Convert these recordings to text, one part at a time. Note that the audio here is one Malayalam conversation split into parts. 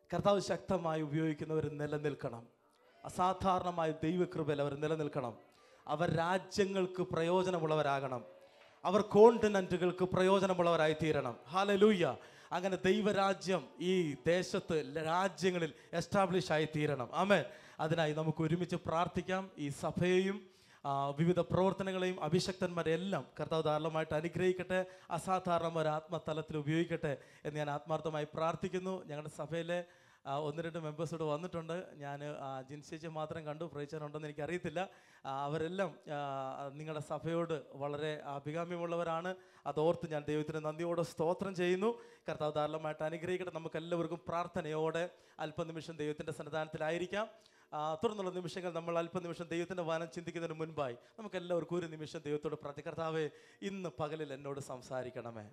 കർത്താവ് ശക്തമായി ഉപയോഗിക്കുന്നവർ നിലനിൽക്കണം അസാധാരണമായ ദൈവകൃപയിൽ അവർ നിലനിൽക്കണം അവർ രാജ്യങ്ങൾക്ക് പ്രയോജനമുള്ളവരാകണം അവർ കോണ്ടിനെൻറ്റുകൾക്ക് പ്രയോജനമുള്ളവരായി തീരണം ഹാലലൂയ്യ അങ്ങനെ ദൈവരാജ്യം ഈ ദേശത്ത് രാജ്യങ്ങളിൽ എസ്റ്റാബ്ലിഷ് ആയി തീരണം ആമേ അതിനായി നമുക്ക് ഒരുമിച്ച് പ്രാർത്ഥിക്കാം ഈ സഭയെയും ആ, വിവിധ പ്രവർത്തനങ്ങളെയും അഭിഷക്തന്മാരെല്ലാം കർത്താവ് ധാരാളമായിട്ട് അനുഗ്രഹിക്കട്ടെ അസാധാരണമായ ആത്മതലത്തിൽ ഉപയോഗിക്കട്ടെ എന്ന് ഞാൻ ആത്മാർത്ഥമായി പ്രാർത്ഥിക്കുന്നു ഞങ്ങളുടെ സഭയിലെ ആ, ഒന്ന് രണ്ട് മെമ്പേഴ്സ് ഇവിടെ വന്നിട്ടുണ്ട് ഞാൻ ജിൻസേച്ചി മാത്രം കണ്ടു പ്രേച്ചനുണ്ടെന്ന് എനിക്കറിയത്തില്ല ആ, അവരെല്ലാം ആ, നിങ്ങളുടെ സഭയോട് വളരെ അഭികാമ്യമുള്ളവരാണ് അതോർത്ത് ഞാൻ ദൈവത്തിന് നന്ദിയോടെ സ്തോത്രം ചെയ്യുന്നു കർത്താവ് ധാരാളമായിട്ട് അനുഗ്രഹിക്കട്ടെ നമുക്ക് എല്ലാവർക്കും പ്രാർത്ഥനയോടെ അല്പനിമിഷം ദൈവത്തിൻ്റെ സന്നിധാനത്തിലായിരിക്കാം ആ, തുടർന്നുള്ള നിമിഷങ്ങൾ നമ്മൾ അല്പനിമിഷം ദൈവത്തിൻ്റെ വാനം ചിന്തിക്കുന്നതിന് മുൻപായി നമുക്ക് എല്ലാവർക്കും ഒരു നിമിഷം ദൈവത്തോട് പ്രാർത്ഥി കർത്താവേ ഇന്ന് പകലിൽ എന്നോട് സംസാരിക്കണമേ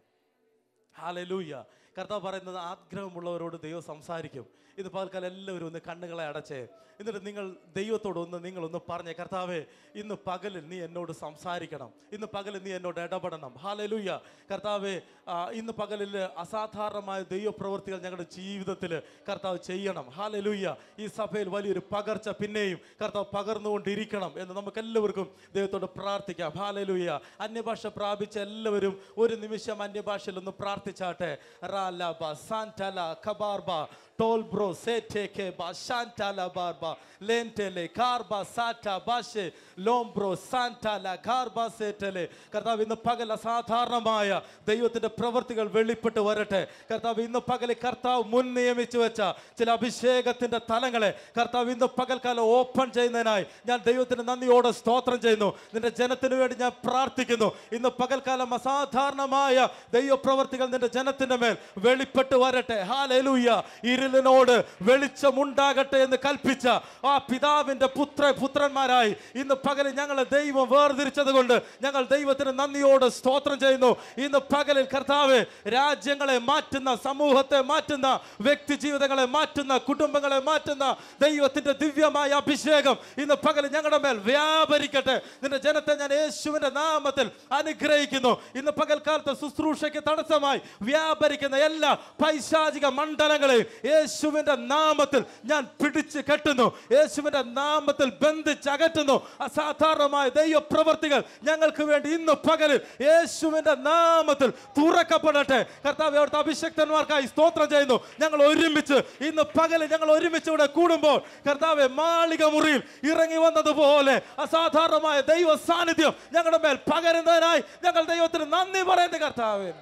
ഹാലലൂയ കർത്താവ് പറയുന്നത് ആഗ്രഹമുള്ളവരോട് ദൈവം സംസാരിക്കും ഇത് പകൽക്കാലം എല്ലാവരും ഒന്ന് കണ്ണുകളെ അടച്ചേ എന്നിട്ട് നിങ്ങൾ ദൈവത്തോട് ഒന്ന് നിങ്ങളൊന്ന് പറഞ്ഞേ കർത്താവേ ഇന്ന് പകലിൽ നീ എന്നോട് സംസാരിക്കണം ഇന്ന് പകലിൽ നീ എന്നോട് ഇടപെടണം ഹാലലൂയ കർത്താവേ ആ, ഇന്ന് പകലിൽ അസാധാരണമായ ദൈവപ്രവൃത്തികൾ ഞങ്ങളുടെ ജീവിതത്തിൽ കർത്താവ് ചെയ്യണം ഹാലലൂയ ഈ സഭയിൽ വലിയൊരു പകർച്ച പിന്നെയും കർത്താവ് പകർന്നുകൊണ്ടിരിക്കണം എന്ന് നമുക്ക് എല്ലാവർക്കും ദൈവത്തോട് പ്രാർത്ഥിക്കാം ഹാലലൂയ അന്യഭാഷ പ്രാപിച്ച എല്ലാവരും ഒരു നിമിഷം അന്യഭാഷയിൽ ഒന്ന് പ്രാർത്ഥിച്ചാട്ടെ റാലബ സാന്റല ഖബാർബ ടോൾ ബ്രോ സേറ്റേക്കെ ബ ഷാന്റല ബാർബ ലെൻറ്റെലെ കാർബ സാറ്റ ബാഷെ ലോംബ്രോ സാന്റല കാർബ സേറ്റലെ കർത്താവ് ഇന്ന് പകൽ അസാധാരണമായ ദൈവത്തിന്റെ പ്രവൃത്തികൾ വെളിപ്പെട്ട് വരട്ടെ കർത്താവ് ഇന്ന് പകൽ കർത്താവ് മുൻ നിയമിച്ചു വെച്ച ചില അഭിഷേകത്തിന്റെ തലങ്ങളെ കർത്താവ് ഇന്ന് പകൽക്കാലം ഓപ്പൺ ചെയ്യുന്നതിനായി ഞാൻ ദൈവത്തിന് നന്ദിയോടെ സ്തോത്രം ചെയ്യുന്നു നിന്റെ ജനത്തിന് വേണ്ടി ഞാൻ പ്രാർത്ഥിക്കുന്നു ഇന്ന് പകൽക്കാലം അസാധാരണമായ ദൈവപ്രവർത്തികൾ നിന്റെ ജനത്തിന്റെ മേൽ വെളിപ്പെട്ട് വരട്ടെ ഹാലൂയ ഇരുളിനോട് വെളിച്ചമുണ്ടാകട്ടെ എന്ന് കൽപ്പിച്ച ആ പിതാവിന്റെ പുത്ര പുത്രന്മാരായി ഇന്ന് പകലിൽ ഞങ്ങളെ ദൈവം വേർതിരിച്ചത് കൊണ്ട് ഞങ്ങൾ ദൈവത്തിന് നന്ദിയോട് സ്തോത്രം ചെയ്യുന്നു ഇന്ന് പകലിൽ കർത്താവ് രാജ്യങ്ങളെ മാറ്റുന്ന സമൂഹത്തെ മാറ്റുന്ന വ്യക്തി ജീവിതങ്ങളെ മാറ്റുന്ന കുടുംബങ്ങളെ മാറ്റുന്ന ദൈവത്തിന്റെ ദിവ്യമായ അഭിഷേകം ഇന്ന് പകൽ ഞങ്ങളുടെ മേൽ വ്യാപരിക്കട്ടെ നിന്റെ ജനത്തെ ഞാൻ യേശുവിന്റെ നാമത്തിൽ അനുഗ്രഹിക്കുന്നു ഇന്ന് പകൽക്കാലത്തെ ശുശ്രൂഷയ്ക്ക് തടസ്സമായി വ്യാപരിക്കുന്ന എല്ലാ പൈശാചിക മണ്ഡലങ്ങളെയും യേശുവിന്റെ നാമത്തിൽ ഞാൻ പിടിച്ച് കെട്ടുന്നു യേശുവിന്റെ നാമത്തിൽ ബന്ധിച്ചകറ്റുന്നു അസാധാരണമായ ദൈവപ്രവർത്തികൾ ഞങ്ങൾക്ക് വേണ്ടി ഇന്ന് പകലിൽ യേശുവിന്റെ നാമത്തിൽ തുറക്കപ്പെടട്ടെ കർത്താവ് അവിടുത്തെ അഭിഷക്തന്മാർക്കായി സ്തോത്രം ചെയ്യുന്നു ഞങ്ങൾ ഒരുമിച്ച് ഇന്ന് പകലിൽ ഞങ്ങൾ ഒരുമിച്ച് ഇവിടെ കൂടുമ്പോൾ കർത്താവെ മാളിക മുറിയിൽ ഇറങ്ങി വന്നതുപോലെ അസാധാരണമായ ദൈവ സാന്നിധ്യം ഞങ്ങളുടെ മേൽ പകരുന്നതിനായി ഞങ്ങൾ ദൈവത്തിന് നന്ദി പറയുന്നു കർത്താവേ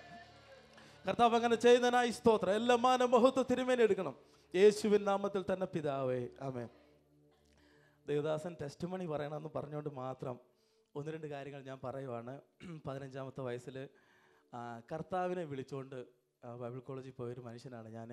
കർത്താവ് അങ്ങനെ ചെയ്യുന്നതിനായി സ്തോത്രം എല്ലാ മാനമഹത്വ തിരുമേനി എടുക്കണം യേശുവിൻ നാമത്തിൽ തന്നെ പിതാവേ ആമേ ദേവദാസൻ ടെസ്റ്റ് മണി പറയണമെന്ന് പറഞ്ഞുകൊണ്ട് മാത്രം ഒന്ന് രണ്ട് കാര്യങ്ങൾ ഞാൻ പറയുവാണ് പതിനഞ്ചാമത്തെ വയസ്സിൽ കർത്താവിനെ വിളിച്ചുകൊണ്ട് ആ, ബൈബിൾ കോളേജിൽ പോയൊരു മനുഷ്യനാണ് ഞാൻ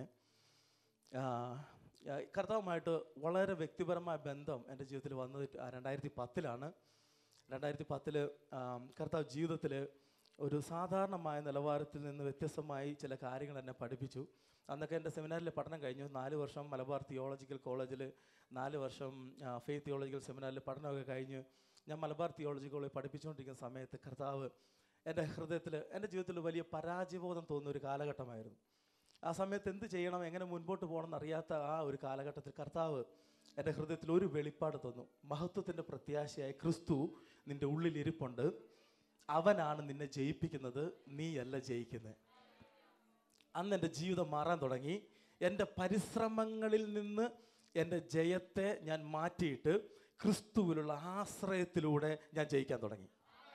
കർത്താവുമായിട്ട് വളരെ വ്യക്തിപരമായ ബന്ധം എൻ്റെ ജീവിതത്തിൽ വന്നത് രണ്ടായിരത്തി പത്തിലാണ് രണ്ടായിരത്തി പത്തില് കർത്താവ് ജീവിതത്തിൽ ഒരു സാധാരണമായ നിലവാരത്തിൽ നിന്ന് വ്യത്യസ്തമായി ചില കാര്യങ്ങൾ എന്നെ പഠിപ്പിച്ചു അന്നൊക്കെ എൻ്റെ സെമിനാറിലെ പഠനം കഴിഞ്ഞു നാല് വർഷം മലബാർ തിയോളജിക്കൽ കോളേജിൽ നാല് വർഷം ഫെയ്ത്ത് തിയോളജിക്കൽ സെമിനാറിൽ പഠനമൊക്കെ കഴിഞ്ഞ് ഞാൻ മലബാർ തിയോളജി കോളേജിൽ പഠിപ്പിച്ചുകൊണ്ടിരിക്കുന്ന സമയത്ത് കർത്താവ് എൻ്റെ ഹൃദയത്തിൽ എൻ്റെ ജീവിതത്തിൽ വലിയ പരാജയബോധം തോന്നുന്ന ഒരു കാലഘട്ടമായിരുന്നു ആ സമയത്ത് എന്ത് ചെയ്യണം എങ്ങനെ മുൻപോട്ട് പോകണം എന്നറിയാത്ത ആ ഒരു കാലഘട്ടത്തിൽ കർത്താവ് എൻ്റെ ഹൃദയത്തിൽ ഒരു വെളിപ്പാട് തന്നു മഹത്വത്തിൻ്റെ പ്രത്യാശയായ ക്രിസ്തു നിൻ്റെ ഉള്ളിൽ ഇരിപ്പുണ്ട് അവനാണ് നിന്നെ ജയിപ്പിക്കുന്നത് നീയല്ല ജയിക്കുന്നത് അന്ന് എൻ്റെ ജീവിതം മാറാൻ തുടങ്ങി എൻ്റെ പരിശ്രമങ്ങളിൽ നിന്ന് എൻ്റെ ജയത്തെ ഞാൻ മാറ്റിയിട്ട് ക്രിസ്തുവിലുള്ള ആശ്രയത്തിലൂടെ ഞാൻ ജയിക്കാൻ തുടങ്ങി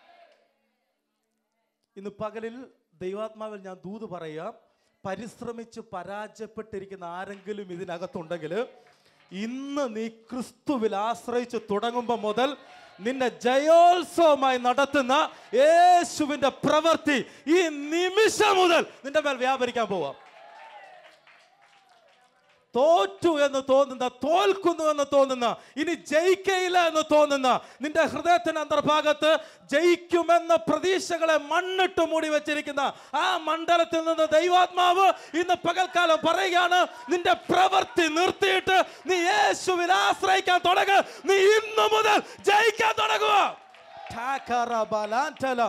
ഇന്ന് പകലിൽ ദൈവാത്മാവിൽ ഞാൻ ദൂത് പറയുക പരിശ്രമിച്ച് പരാജയപ്പെട്ടിരിക്കുന്ന ആരെങ്കിലും ഇതിനകത്തുണ്ടെങ്കിൽ ഇന്ന് നീ ക്രിസ്തുവിൽ ആശ്രയിച്ച് തുടങ്ങുമ്പോൾ മുതൽ നിന്നെ ജയോത്സവമായി നടത്തുന്ന യേശുവിന്റെ പ്രവൃത്തി ഈ നിമിഷം മുതൽ നിന്റെ മേൽ വ്യാപരിക്കാൻ പോവാം തോറ്റു എന്ന് തോന്നുന്ന തോൽക്കുന്നു എന്ന് തോന്നുന്ന ഇനി ജയിക്കയില്ല എന്ന് തോന്നുന്ന നിന്റെ ഹൃദയത്തിന്റെ അന്തർഭാഗത്ത് ജയിക്കുമെന്ന പ്രതീക്ഷകളെ മണ്ണിട്ട് മൂടി വെച്ചിരിക്കുന്ന ആ മണ്ഡലത്തിൽ നിന്ന് ദൈവാത്മാവ് ഇന്ന് പകൽക്കാലം പറയുകയാണ് നിന്റെ പ്രവൃത്തി നിർത്തിയിട്ട് നീ യേശുവിൽ ആശ്രയിക്കാൻ തുടങ്ങുക നീ ഇന്നു മുതൽ ജയിക്കാൻ തുടങ്ങുക ഠാക്കറബലാൻറ്റല,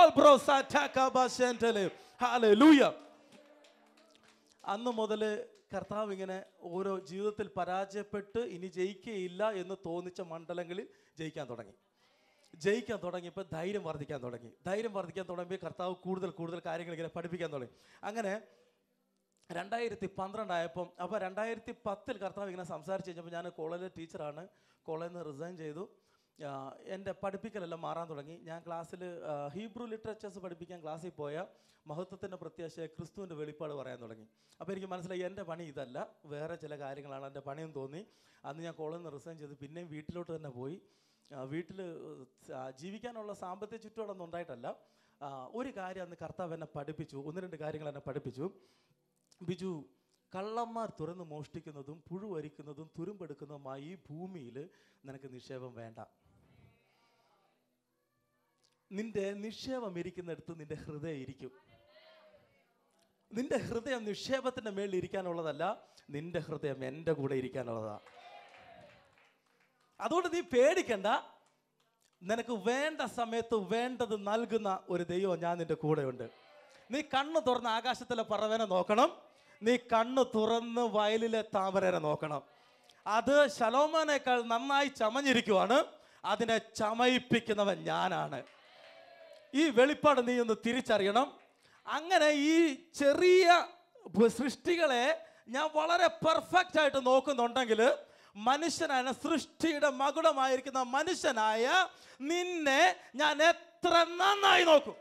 ടോൾബ്രോസ ഠാക്കബശേൻറ്റലെ. ഹല്ലേലൂയ. അന്ന് മുതൽ കർത്താവ് ഇങ്ങനെ ഓരോ ജീവിതത്തിൽ പരാജയപ്പെട്ട് ഇനി ജയിക്കുകയില്ല എന്ന് തോന്നിച്ച മണ്ഡലങ്ങളിൽ ജയിക്കാൻ തുടങ്ങി ജയിക്കാൻ തുടങ്ങിയപ്പോൾ ധൈര്യം വർദ്ധിക്കാൻ തുടങ്ങി ധൈര്യം വർദ്ധിക്കാൻ തുടങ്ങിയപ്പോൾ കർത്താവ് കൂടുതൽ കൂടുതൽ കാര്യങ്ങൾ ഇങ്ങനെ പഠിപ്പിക്കാൻ തുടങ്ങി അങ്ങനെ രണ്ടായിരത്തി പന്ത്രണ്ടായപ്പം അപ്പോൾ രണ്ടായിരത്തി പത്തിൽ കർത്താവ് ഇങ്ങനെ സംസാരിച്ച് കഴിഞ്ഞപ്പോൾ ഞാൻ കോളേജിലെ ടീച്ചറാണ് കോളേജിൽ നിന്ന് റിസൈൻ ചെയ്തു ആ, എൻ്റെ പഠിപ്പിക്കലെല്ലാം മാറാൻ തുടങ്ങി ഞാൻ ക്ലാസ്സിൽ ഹീബ്രു ലിറ്ററേച്ചേഴ്സ് പഠിപ്പിക്കാൻ ക്ലാസ്സിൽ പോയ മഹത്വത്തിൻ്റെ പ്രത്യാശയെ ക്രിസ്തുവിൻ്റെ വെളിപ്പാട് പറയാൻ തുടങ്ങി അപ്പോൾ എനിക്ക് മനസ്സിലായി എൻ്റെ പണി ഇതല്ല വേറെ ചില കാര്യങ്ങളാണ് എൻ്റെ പണിയെന്ന് തോന്നി അന്ന് ഞാൻ കോളേജിൽ നിന്ന് റിസൈൻ ചെയ്ത് പിന്നെയും വീട്ടിലോട്ട് തന്നെ പോയി വീട്ടിൽ ജീവിക്കാനുള്ള സാമ്പത്തിക ചുറ്റുപാടൊന്നും ഉണ്ടായിട്ടല്ല ആ, ഒരു കാര്യം അന്ന് കർത്താവ് എന്നെ പഠിപ്പിച്ചു ഒന്ന് രണ്ട് കാര്യങ്ങൾ എന്നെ പഠിപ്പിച്ചു ബിജു കള്ളന്മാർ തുറന്ന് മോഷ്ടിക്കുന്നതും പുഴുവരിക്കുന്നതും തുരുമ്പെടുക്കുന്നതുമായ ഈ ഭൂമിയിൽ നിനക്ക് നിക്ഷേപം വേണ്ട നിന്റെ നിക്ഷേപം ഇരിക്കുന്നിടത്ത് നിന്റെ ഹൃദയം ഇരിക്കും നിന്റെ ഹൃദയം നിക്ഷേപത്തിന്റെ മേളിൽ ഇരിക്കാനുള്ളതല്ല നിന്റെ ഹൃദയം എൻ്റെ കൂടെ ഇരിക്കാനുള്ളതാ അതുകൊണ്ട് നീ പേടിക്കണ്ട നിനക്ക് വേണ്ട സമയത്ത് വേണ്ടത് നൽകുന്ന ഒരു ദൈവം ഞാൻ നിന്റെ കൂടെയുണ്ട് നീ കണ്ണ് തുറന്ന് ആകാശത്തിലെ പറവനെ നോക്കണം നീ കണ്ണ് തുറന്ന് വയലിലെ താമരനെ നോക്കണം അത് ശലോമോനേക്കാൾ നന്നായി ചമഞ്ഞിരിക്കുവാണ് അതിനെ ചമയിപ്പിക്കുന്നവൻ ഞാനാണ് ഈ വെളിപ്പാട് നീ ഒന്ന് തിരിച്ചറിയണം അങ്ങനെ ഈ ചെറിയ ഭ- സൃഷ്ടികളെ ഞാൻ വളരെ പെർഫെക്റ്റ് ആയിട്ട് നോക്കുന്നുണ്ടെങ്കിൽ മനുഷ്യനായ സൃഷ്ടിയുടെ മകുടമായിരിക്കുന്ന മനുഷ്യനായ നിന്നെ ഞാൻ എത്ര നന്നായി നോക്കും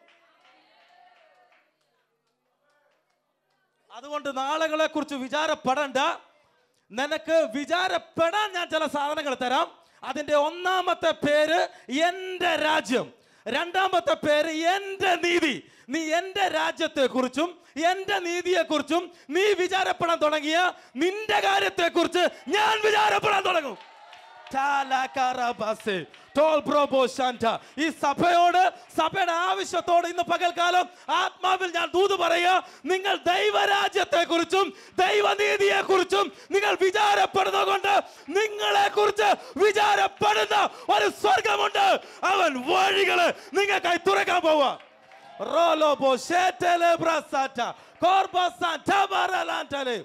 അതുകൊണ്ട് നാളുകളെ കുറിച്ച് വിചാരപ്പെടണ്ട നിനക്ക് വിചാരപ്പെടാൻ ഞാൻ ചില സാധനങ്ങൾ തരാം അതിന്റെ ഒന്നാമത്തെ പേര് എൻ്റെ രാജ്യം രണ്ടാമത്തെ പേര് എൻ്റെ നീതി നീ എൻ്റെ രാജ്യത്തെക്കുറിച്ചും എൻ്റെ നീതിയെക്കുറിച്ചും നീ വിചാരപ്പെടാൻ തുടങ്ങിയ നിന്റെ കാര്യത്തെക്കുറിച്ച് ഞാൻ വിചാരപ്പെടാൻ തുടങ്ങും ടാലാക്കാറാബാസെ, ടോൾ ബ്രോബോ ശാന്ത. ഈ സഭയോട് സഭയുടെ ആവശ്യത്തോട് ഇന്ന് പകൽക്കാലം ആത്മാവിൽ ഞാൻ ദൂത് പറയുക നിങ്ങൾ ദൈവരാജ്യത്തെ കുറിച്ചും ദൈവനീതിയെ കുറിച്ചും നിങ്ങൾ വിചാരപ്പെടുന്നത് കൊണ്ട് നിങ്ങളെ കുറിച്ച് വിചാരപ്പെടുന്ന ഒരു സ്വർഗമുണ്ട് അവൻ വഴികള് നിങ്ങൾക്കായി തുറക്കാൻ പോവാ റോലോബോ ഷേറ്റലെ ബ്രസാറ്റ കോർബസാറ്റ ബറലാന്റലെ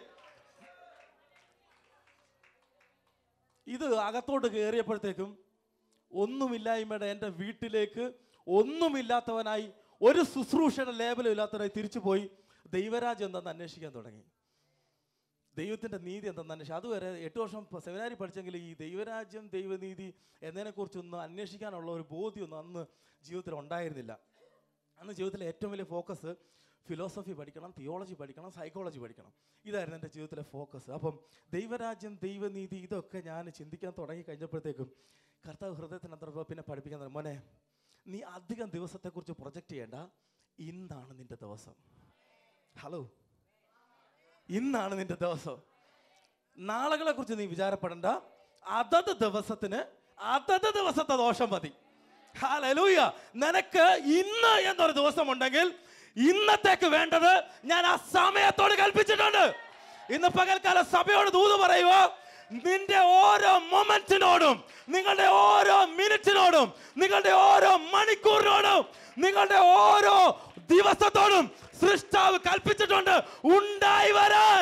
ഇത് അകത്തോട്ട് കയറിയപ്പോഴത്തേക്കും ഒന്നുമില്ലായ്മയുടെ എൻ്റെ വീട്ടിലേക്ക് ഒന്നുമില്ലാത്തവനായി ഒരു ശുശ്രൂഷയുടെ ലേബലും ഇല്ലാത്തവനായി തിരിച്ചു പോയി ദൈവരാജ്യം എന്താണെന്ന് അന്വേഷിക്കാൻ തുടങ്ങി ദൈവത്തിൻ്റെ നീതി എന്തെന്ന് അന്വേഷിച്ചു അതുവരെ എട്ട് വർഷം സെമിനാരി പഠിച്ചെങ്കിൽ ഈ ദൈവരാജ്യം ദൈവനീതി എന്നതിനെക്കുറിച്ചൊന്നും അന്വേഷിക്കാനുള്ള ഒരു ബോധ്യമൊന്നും അന്ന് ജീവിതത്തിൽ ഉണ്ടായിരുന്നില്ല അന്ന് ജീവിതത്തിലെ ഏറ്റവും വലിയ ഫോക്കസ് ഫിലോസഫി പഠിക്കണം തിയോളജി പഠിക്കണം സൈക്കോളജി പഠിക്കണം ഇതായിരുന്നു എൻ്റെ ജീവിതത്തിലെ ഫോക്കസ് അപ്പം ദൈവരാജ്യം ദൈവനീതി ഇതൊക്കെ ഞാൻ ചിന്തിക്കാൻ തുടങ്ങി കഴിഞ്ഞപ്പോഴത്തേക്കും കർത്താവ് ഹൃദയത്തിനന്തരം പിന്നെ പഠിപ്പിക്കാൻ തുടങ്ങി മോനെ നീ അധികം ദിവസത്തെക്കുറിച്ച് പ്രൊജക്റ്റ് ചെയ്യേണ്ട ഇന്നാണ് നിന്റെ ദിവസം ഹലോ ഇന്നാണ് നിന്റെ ദിവസം നാളുകളെ കുറിച്ച് നീ വിചാരപ്പെടണ്ട അതത് ദിവസത്തിന് അതത് ദിവസത്തെ ദോഷം മതി ഹല്ലേലൂയ നിനക്ക് ഇന്ന് എന്നൊരു ദിവസം ഉണ്ടെങ്കിൽ ഇന്നത്തേക്ക് വേണ്ടത് ഞാൻ ആ സമയത്തോട് കൽപ്പിച്ചിട്ടുണ്ട് ഇന്ന് പകൽക്കാല സഭയോട് ദൂത് പറയുക നിന്റെ ഓരോ മൊമെന്റിനോടും നിങ്ങളുടെ ഓരോ മിനിറ്റിനോടും നിങ്ങളുടെ ഓരോ മണിക്കൂറിനോടും നിങ്ങളുടെ ഓരോ ദിവസത്തോടും സൃഷ്ടാവ് കൽപ്പിച്ചിട്ടുണ്ട് ഉണ്ടായി വരാൻ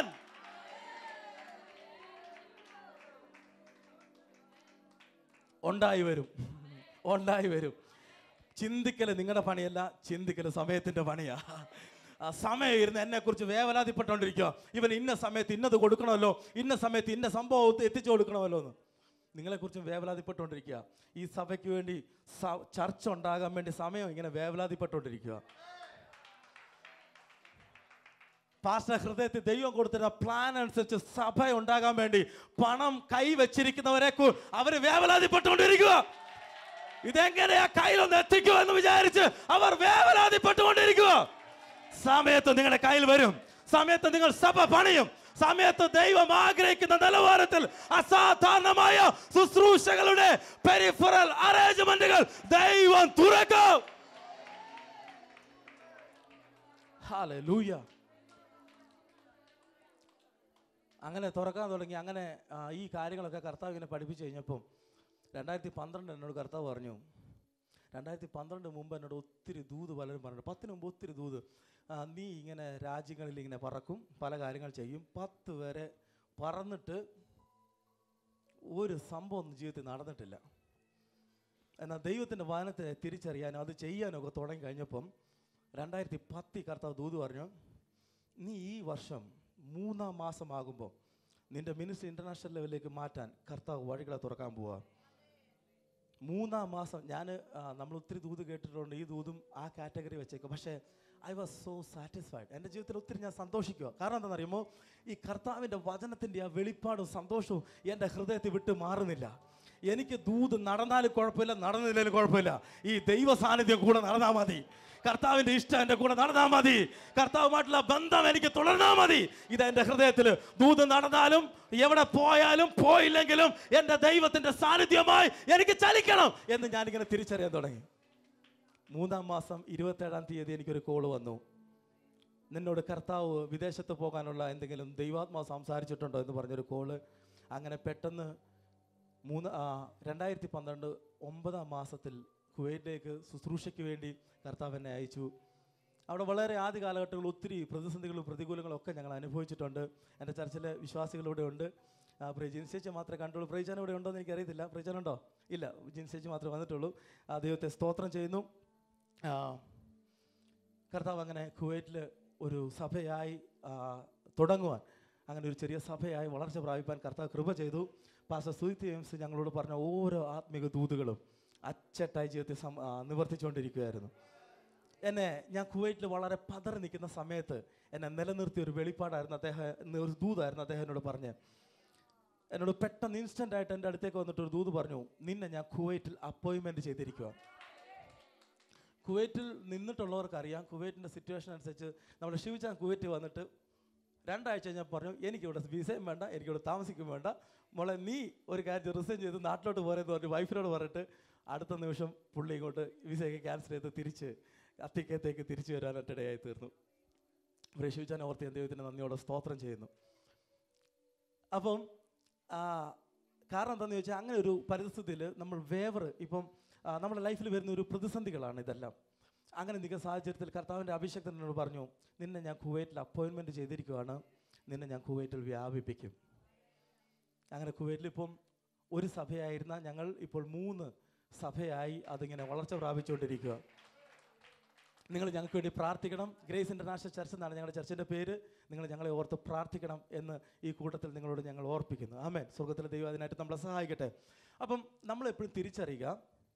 ഉണ്ടായി വരും ഉണ്ടായി വരും ചിന്തിക്കല് നിങ്ങളുടെ പണിയല്ല ചിന്തിക്കല് സമയത്തിന്റെ പണിയാ ആ സമയം ഇരുന്ന് എന്നെ കുറിച്ച് വേവലാതിപ്പെട്ടുകൊണ്ടിരിക്കുക ഇവൻ ഇന്ന സമയത്ത് ഇന്നത് കൊടുക്കണമല്ലോ ഇന്ന സമയത്ത് ഇന്ന സംഭവം എത്തിച്ചു കൊടുക്കണമല്ലോ എന്ന് നിങ്ങളെക്കുറിച്ചും വേവലാതിപ്പെട്ടുകൊണ്ടിരിക്കുക ഈ സഭയ്ക്ക് വേണ്ടി സ- ചർച്ച ഉണ്ടാകാൻ വേണ്ടി സമയം ഇങ്ങനെ വേവലാതിപ്പെട്ടുകൊണ്ടിരിക്കുക പാസ്റ്റർ ഹൃദയത്തിൽ ദൈവം കൊടുത്തിരുന്ന പ്ലാൻ അനുസരിച്ച് സഭ ഉണ്ടാകാൻ വേണ്ടി പണം കൈവച്ചിരിക്കുന്നവരെ കു- അവര് വേവലാതിപ്പെട്ടുകൊണ്ടിരിക്കുക ഇതെങ്ങനെയാ കയ്യിലൊന്ന് എത്തിക്കുക എന്ന് വിചാരിച്ച് അവർ വേവലാതിപ്പെട്ടുകൊണ്ടിരിക്കുക സമയത്ത് നിങ്ങളുടെ കയ്യിൽ വരും സമയത്ത് നിങ്ങൾ സഭ പണിയും സമയത്ത് ദൈവം ആഗ്രഹിക്കുന്ന നിലവാരത്തിൽ അസാധാരണമായ ശുശ്രൂഷകളുടെ പെരിഫറൽ അറേഞ്ച്മെന്റുകൾ ദൈവം തുറക്കും ഹല്ലേലൂയ അങ്ങനെ തുറക്കാൻ തുടങ്ങി അങ്ങനെ ആ, ഈ കാര്യങ്ങളൊക്കെ കർത്താവ് ഇങ്ങനെ പഠിപ്പിച്ചു കഴിഞ്ഞപ്പം രണ്ടായിരത്തി പന്ത്രണ്ട് എന്നോട് കർത്താവ് പറഞ്ഞു രണ്ടായിരത്തി പന്ത്രണ്ട് മുമ്പ് എന്നോട് ഒത്തിരി ദൂത് പലരും പറഞ്ഞു പത്തിന് മുമ്പ് ഒത്തിരി ദൂത് ആ, നീ ഇങ്ങനെ രാജ്യങ്ങളിൽ ഇങ്ങനെ പറക്കും പല കാര്യങ്ങൾ ചെയ്യും പത്ത് വരെ പറന്നിട്ട് ഒരു സംഭവം ഒന്നും ജീവിതത്തിൽ നടന്നിട്ടില്ല എന്നാൽ ദൈവത്തിൻ്റെ വചനത്തെ തിരിച്ചറിയാനും അത് ചെയ്യാനും ഒക്കെ തുടങ്ങി കഴിഞ്ഞപ്പം രണ്ടായിരത്തി പത്തി കർത്താവ് ദൂത് പറഞ്ഞു നീ ഈ വർഷം മൂന്നാം മാസമാകുമ്പോൾ നിന്റെ മിനിസ്റ്റർ ഇൻ്റർനാഷണൽ ലെവലിലേക്ക് മാറ്റാൻ കർത്താവ് വഴികളെ തുറക്കാൻ പോവുക മൂന്നാം മാസം ഞാൻ നമ്മൾ ഒത്തിരി ദൂത് കേട്ടിട്ടുണ്ട് ഈ ദൂതും ആ കാറ്റഗറി വെച്ചേക്കും പക്ഷേ ഐ വാസ് സോ സാറ്റിസ്ഫൈഡ് എൻ്റെ ജീവിതത്തിൽ ഒത്തിരി ഞാൻ സന്തോഷിക്കുക കാരണം എന്താണെന്ന് അറിയുമോ ഈ കർത്താവിൻ്റെ വചനത്തിൻ്റെ ആ വെളിപ്പാടും സന്തോഷവും എൻ്റെ ഹൃദയത്തിൽ വിട്ട് മാറുന്നില്ല എനിക്ക് ദൂത് നടന്നാലും കുഴപ്പമില്ല നടന്നില്ലെങ്കിലും കുഴപ്പമില്ല ഈ ദൈവ സാന്നിധ്യം കൂടെ നടന്നാൽ മതി കർത്താവിൻ്റെ ഇഷ്ടം എൻ്റെ കൂടെ നടന്നാൽ മതി കർത്താവുമായിട്ടുള്ള ബന്ധം എനിക്ക് തുടർന്നാൽ മതി ഇത് എൻ്റെ ഹൃദയത്തിൽ ദൂത് നടന്നാലും എവിടെ പോയാലും പോയില്ലെങ്കിലും എൻ്റെ ദൈവത്തിൻ്റെ സാന്നിധ്യമായി എനിക്ക് ചലിക്കണം എന്ന് ഞാനിങ്ങനെ തിരിച്ചറിയാൻ തുടങ്ങി മൂന്നാം മാസം ഇരുപത്തേഴാം തീയതി എനിക്കൊരു കോള് വന്നു നിന്നോട് കർത്താവ് വിദേശത്ത് പോകാനുള്ള എന്തെങ്കിലും ദൈവാത്മാവ് സംസാരിച്ചിട്ടുണ്ടോ എന്ന് പറഞ്ഞൊരു കോള് അങ്ങനെ പെട്ടെന്ന് മൂന്ന് ആ, രണ്ടായിരത്തി പന്ത്രണ്ട് ഒമ്പതാം മാസത്തിൽ കുവൈറ്റിലേക്ക് ശുശ്രൂഷയ്ക്ക് വേണ്ടി കർത്താവ് എന്നെ അയച്ചു അവിടെ വളരെ ആദ്യ കാലഘട്ടങ്ങളിൽ ഒത്തിരി പ്രതിസന്ധികളും പ്രതികൂലങ്ങളും ഒക്കെ ഞങ്ങൾ അനുഭവിച്ചിട്ടുണ്ട് എൻ്റെ ചർച്ചിലെ വിശ്വാസികളിവിടെ ഉണ്ട് ആ, പ്രിയ ജിൻസേച്ചി മാത്രമേ കണ്ടുള്ളൂ പ്രൈജാൻ ഇവിടെ ഉണ്ടോ എന്ന് എനിക്കറിയത്തില്ല പ്രൈജാൻ ഉണ്ടോ ഇല്ല ജിൻസേച്ചി മാത്രമേ വന്നിട്ടുള്ളൂ ആ ദൈവത്തെ സ്തോത്രം ചെയ്യുന്നു ആ, കർത്താവ് അങ്ങനെ കുവൈറ്റിൽ ഒരു സഭയായി ആ, തുടങ്ങുവാൻ അങ്ങനെ ഒരു ചെറിയ സഭയായി വളർച്ച പ്രാപിപ്പാൻ കർത്താവ് കൃപ ചെയ്തു പാസ്റ്റർ സുഹിത് ജെയിംസ് ഞങ്ങളോട് പറഞ്ഞ ഓരോ ആത്മിക ദൂതുകളും അച്ചട്ടായി ജീവിതത്തിൽ സം- ആ, നിവർത്തിച്ചുകൊണ്ടിരിക്കുകയായിരുന്നു എന്നെ ഞാൻ കുവൈറ്റിൽ വളരെ പതറി നിൽക്കുന്ന സമയത്ത് എന്നെ നിലനിർത്തിയ ഒരു വെളിപ്പാടായിരുന്നു അദ്ദേഹം ഒരു ദൂതായിരുന്നു അദ്ദേഹം എന്നോട് പറഞ്ഞ് എന്നോട് പെട്ടെന്ന് ഇൻസ്റ്റൻ്റ് ആയിട്ട് എൻ്റെ അടുത്തേക്ക് വന്നിട്ട് ഒരു ദൂത് പറഞ്ഞു നിന്നെ ഞാൻ കുവൈറ്റിൽ അപ്പോയിൻമെൻറ്റ് ചെയ്തിരിക്കുക കുവൈറ്റിൽ നിന്നിട്ടുള്ളവർക്ക് അറിയാം കുവൈറ്റിൻ്റെ സിറ്റുവേഷൻ അനുസരിച്ച് നമ്മുടെ ഷിവിച്ചാൻ കുവൈറ്റ് വന്നിട്ട് രണ്ടാഴ്ച ഞാൻ പറഞ്ഞു എനിക്കിവിടെ വിസയും വേണ്ട എനിക്കിവിടെ താമസിക്കും വേണ്ട മോളെ നീ ഒരു കാര്യം റിസൈൻ ചെയ്ത് നാട്ടിലോട്ട് പോരെന്ന് പറഞ്ഞു വൈഫിനോട് പറഞ്ഞിട്ട് അടുത്ത നിമിഷം പുള്ളി ഇങ്ങോട്ട് വിസയൊക്കെ ക്യാൻസൽ ചെയ്ത് തിരിച്ച് അത്തിക്കത്തേക്ക് തിരിച്ചു വരാനായിട്ട് ഇടയായി തീർന്നു ഇവിടെ ഷിവിച്ചാൻ ഓർത്ത് ഞാൻ ദൈവത്തിന് നന്ദിയോടെ സ്തോത്രം ചെയ്യുന്നു അപ്പം ആ, കാരണം എന്താണെന്ന് ചോദിച്ചാൽ അങ്ങനെ ഒരു പരിസ്ഥിതിയിൽ നമ്മൾ വേവർ ഇപ്പം ആ, നമ്മുടെ ലൈഫിൽ വരുന്ന ഒരു പ്രതിസന്ധികളാണ് ഇതെല്ലാം അങ്ങനെ നിൽക്കുന്ന സാഹചര്യത്തിൽ കർത്താവിൻ്റെ അഭിഷേകൻ എന്നോട് പറഞ്ഞു നിന്നെ ഞാൻ കുവൈറ്റിൽ അപ്പോയിൻമെൻറ്റ് ചെയ്തിരിക്കുകയാണ് നിന്നെ ഞാൻ കുവൈറ്റിൽ വ്യാപിപ്പിക്കും അങ്ങനെ കുവൈറ്റിൽ ഇപ്പം ഒരു സഭയായിരുന്ന ഞങ്ങൾ ഇപ്പോൾ മൂന്ന് സഭയായി അതിങ്ങനെ വളർച്ച പ്രാപിച്ചുകൊണ്ടിരിക്കുക നിങ്ങൾ ഞങ്ങൾക്ക് വേണ്ടി പ്രാർത്ഥിക്കണം ഗ്രേസ് ഇൻ്റർനാഷണൽ ചർച്ച് എന്നാണ് ഞങ്ങളുടെ ചർച്ചിൻ്റെ പേര് നിങ്ങൾ ഞങ്ങളെ ഓർത്ത് പ്രാർത്ഥിക്കണം എന്ന് ഈ കൂട്ടത്തിൽ നിങ്ങളോട് ഞങ്ങൾ ഓർപ്പിക്കുന്നു ആമേൻ സ്വർഗത്തിലെ ദൈവം അതിനായിട്ട് നമ്മളെ സഹായിക്കട്ടെ അപ്പം നമ്മൾ എപ്പോഴും തിരിച്ചറിയുക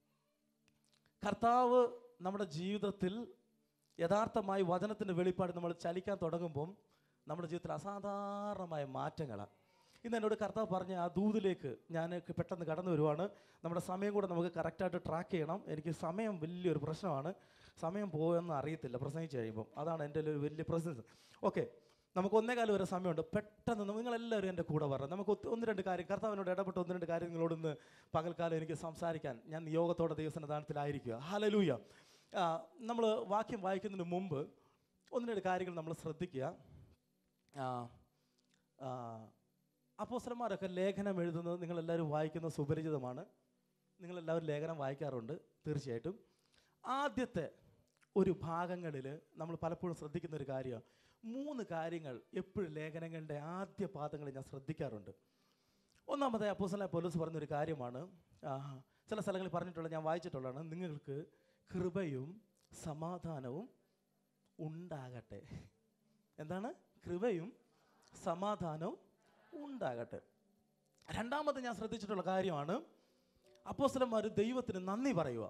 കർത്താവ് നമ്മുടെ ജീവിതത്തിൽ യഥാർത്ഥമായി വചനത്തിൻ്റെ വെളിപ്പാട് നമ്മൾ ചലിക്കാൻ തുടങ്ങുമ്പം നമ്മുടെ ജീവിതത്തിൽ അസാധാരണമായ മാറ്റങ്ങളാണ് ഇന്ന് എന്നോട് കർത്താവ് പറഞ്ഞ ആ ദൂതിലേക്ക് ഞാൻ പെട്ടെന്ന് കടന്നു വരുവാണ് നമ്മുടെ സമയം കൂടെ നമുക്ക് കറക്റ്റായിട്ട് ട്രാക്ക് ചെയ്യണം എനിക്ക് സമയം വലിയൊരു പ്രശ്നമാണ് സമയം പോകുമെന്ന് അറിയത്തില്ല പ്രസംഗിച്ച് കഴിയുമ്പം അതാണ് എൻ്റെ ഒരു വലിയ പ്രസൻസ് ഓക്കെ നമുക്ക് ഒന്നേ കാലം വരെ സമയമുണ്ട് പെട്ടെന്ന് നമ്മ- നിങ്ങളെല്ലാവരും എൻ്റെ കൂടെ വരണം നമുക്ക് ഒത്തി- ഒന്ന് രണ്ട് കാര്യം കർത്താവിനോട് ഇടപെട്ട് ഒന്ന് രണ്ട് കാര്യം നിങ്ങളോടൊന്ന് പകൽക്കാലം എനിക്ക് സംസാരിക്കാൻ ഞാൻ നിയോഗത്തോടെ ദൈവസന്നിധാനത്തിലായിരിക്കുക ഹാലലൂയ നമ്മൾ വാക്യം വായിക്കുന്നതിന് മുമ്പ് ഒന്ന് രണ്ട് കാര്യങ്ങൾ നമ്മൾ ശ്രദ്ധിക്കുക ആ, ആ, അപ്പോസ്തലന്മാരൊക്കെ ലേഖനം എഴുതുന്നത് നിങ്ങളെല്ലാവരും വായിക്കുന്നത് സുപരിചിതമാണ് നിങ്ങളെല്ലാവരും ലേഖനം വായിക്കാറുണ്ട് തീർച്ചയായിട്ടും ആദ്യത്തെ ഒരു ഭാഗങ്ങളിൽ നമ്മൾ പലപ്പോഴും ശ്രദ്ധിക്കുന്ന ഒരു കാര്യമാണ് മൂന്ന് കാര്യങ്ങൾ എപ്പോഴും ലേഖനങ്ങളുടെ ആദ്യ പാദങ്ങളിൽ ഞാൻ ശ്രദ്ധിക്കാറുണ്ട് ഒന്നാമത്തെ അപ്പോസല പോലീസ് പറഞ്ഞൊരു കാര്യമാണ് ആ, ചില സ്ഥലങ്ങളിൽ പറഞ്ഞിട്ടുള്ള ഞാൻ വായിച്ചിട്ടുള്ളതാണ് നിങ്ങൾക്ക് കൃപയും സമാധാനവും ഉണ്ടാകട്ടെ എന്താണ് കൃപയും സമാധാനവും ഉണ്ടാകട്ടെ രണ്ടാമത് ഞാൻ ശ്രദ്ധിച്ചിട്ടുള്ള കാര്യമാണ് അപ്പോസ്തലന്മാർ ദൈവത്തിന് നന്ദി പറയുക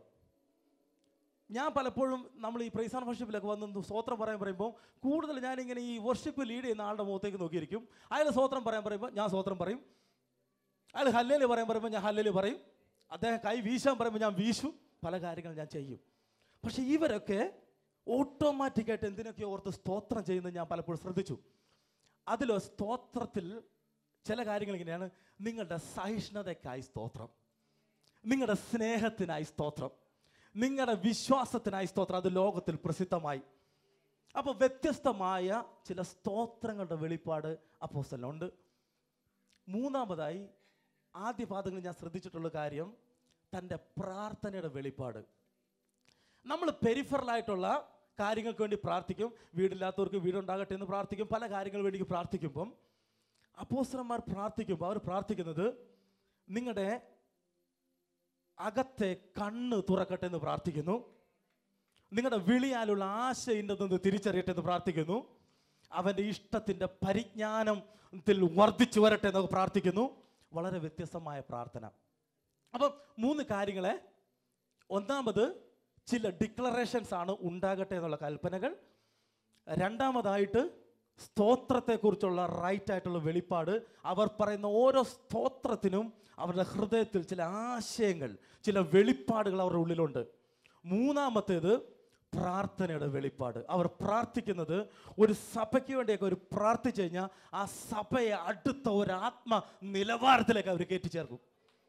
ഞാൻ പലപ്പോഴും നമ്മൾ ഈ പ്രൈസാൻ വർഷിപ്പിലൊക്കെ വന്ന് സ്വോത്രം പറയാൻ പറയുമ്പോൾ കൂടുതൽ ഞാനിങ്ങനെ ഈ വർഷിപ്പ് ലീഡ് ചെയ്യുന്ന ആളുടെ മുഖത്തേക്ക് നോക്കിയിരിക്കും അയാൾ സ്വോത്രം പറയാൻ പറയുമ്പോൾ ഞാൻ സ്വോത്രം പറയും അയാൾ ഹല്ലേല് പറയാൻ പറയുമ്പോൾ ഞാൻ ഹല്ലേല് പറയും അദ്ദേഹം കൈ വീശാൻ പറയുമ്പോൾ ഞാൻ വീശും പല കാര്യങ്ങൾ ഞാൻ ചെയ്യും പക്ഷേ ഇവരൊക്കെ ഓട്ടോമാറ്റിക്കായിട്ട് എന്തിനൊക്കെ ഓർത്ത് സ്തോത്രം ചെയ്യുന്നത് ഞാൻ പലപ്പോഴും ശ്രദ്ധിച്ചു അതിൽ സ്തോത്രത്തിൽ ചില കാര്യങ്ങൾ ഇങ്ങനെയാണ് നിങ്ങളുടെ സഹിഷ്ണുതയ്ക്കായി സ്തോത്രം നിങ്ങളുടെ സ്നേഹത്തിനായി സ്തോത്രം നിങ്ങളുടെ വിശ്വാസത്തിനായി സ്തോത്രം അത് ലോകത്തിൽ പ്രസിദ്ധമായി അപ്പോൾ വ്യത്യസ്തമായ ചില സ്തോത്രങ്ങളുടെ വെളിപ്പാട് അപ്പോസ്തലനുണ്ട് മൂന്നാമതായി ആദ്യ പാദങ്ങളിൽ ഞാൻ ശ്രദ്ധിച്ചിട്ടുള്ള കാര്യം തൻ്റെ പ്രാർത്ഥനയുടെ വെളിപ്പാട് നമ്മൾ പെരിഫറലായിട്ടുള്ള കാര്യങ്ങൾക്ക് വേണ്ടി പ്രാർത്ഥിക്കും വീടില്ലാത്തവർക്ക് വീടുണ്ടാകട്ടെ എന്ന് പ്രാർത്ഥിക്കും പല കാര്യങ്ങൾ വേണ്ടി പ്രാർത്ഥിക്കുമ്പം അപ്പോസ്തലന്മാർ പ്രാർത്ഥിക്കുമ്പോൾ അവർ പ്രാർത്ഥിക്കുന്നത് നിങ്ങളുടെ അകത്തെ കണ്ണ് തുറക്കട്ടെ എന്ന് പ്രാർത്ഥിക്കുന്നു നിങ്ങളുടെ വിളിയാലുള്ള ആശ ഇന്നതെന്ന് തിരിച്ചറിയട്ടെ എന്ന് പ്രാർത്ഥിക്കുന്നു അവൻ്റെ ഇഷ്ടത്തിൻ്റെ പരിജ്ഞാനത്തിൽ വർദ്ധിച്ചു വരട്ടെ എന്നൊക്കെ പ്രാർത്ഥിക്കുന്നു വളരെ വ്യത്യസ്തമായ പ്രാർത്ഥന അപ്പം മൂന്ന് കാര്യങ്ങളെ ഒന്നാമത് ചില ഡിക്ലറേഷൻസ് ആണ് ഉണ്ടാകട്ടെ എന്നുള്ള കൽപ്പനകൾ രണ്ടാമതായിട്ട് സ്തോത്രത്തെക്കുറിച്ചുള്ള റൈറ്റ് ആയിട്ടുള്ള വെളിപ്പാട് അവർ പറയുന്ന ഓരോ സ്തോത്രത്തിനും അവരുടെ ഹൃദയത്തിൽ ചില ആശയങ്ങൾ ചില വെളിപ്പാടുകൾ അവരുടെ ഉള്ളിലുണ്ട് മൂന്നാമത്തേത് പ്രാർത്ഥനയുടെ വെളിപ്പാട് അവർ പ്രാർത്ഥിക്കുന്നത് ഒരു സഭയ്ക്ക് വേണ്ടിയൊക്കെ ഒരു പ്രാർത്ഥിച്ചു കഴിഞ്ഞാൽ ആ സഭയെ അടുത്ത ഒരു ആത്മ നിലവാരത്തിലേക്ക് അവർ കയറ്റിച്ചേർക്കും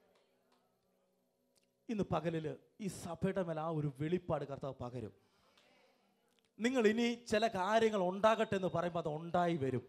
ഇന്ന് പകലിൽ ഈ സഭയുടെ മേലെ ആ ഒരു വെളിപ്പാട് കർത്താവ് പകരും നിങ്ങൾ ഇനി ചില കാര്യങ്ങൾ ഉണ്ടാകട്ടെ എന്ന് പറയുമ്പോൾ അത് ഉണ്ടായി വരും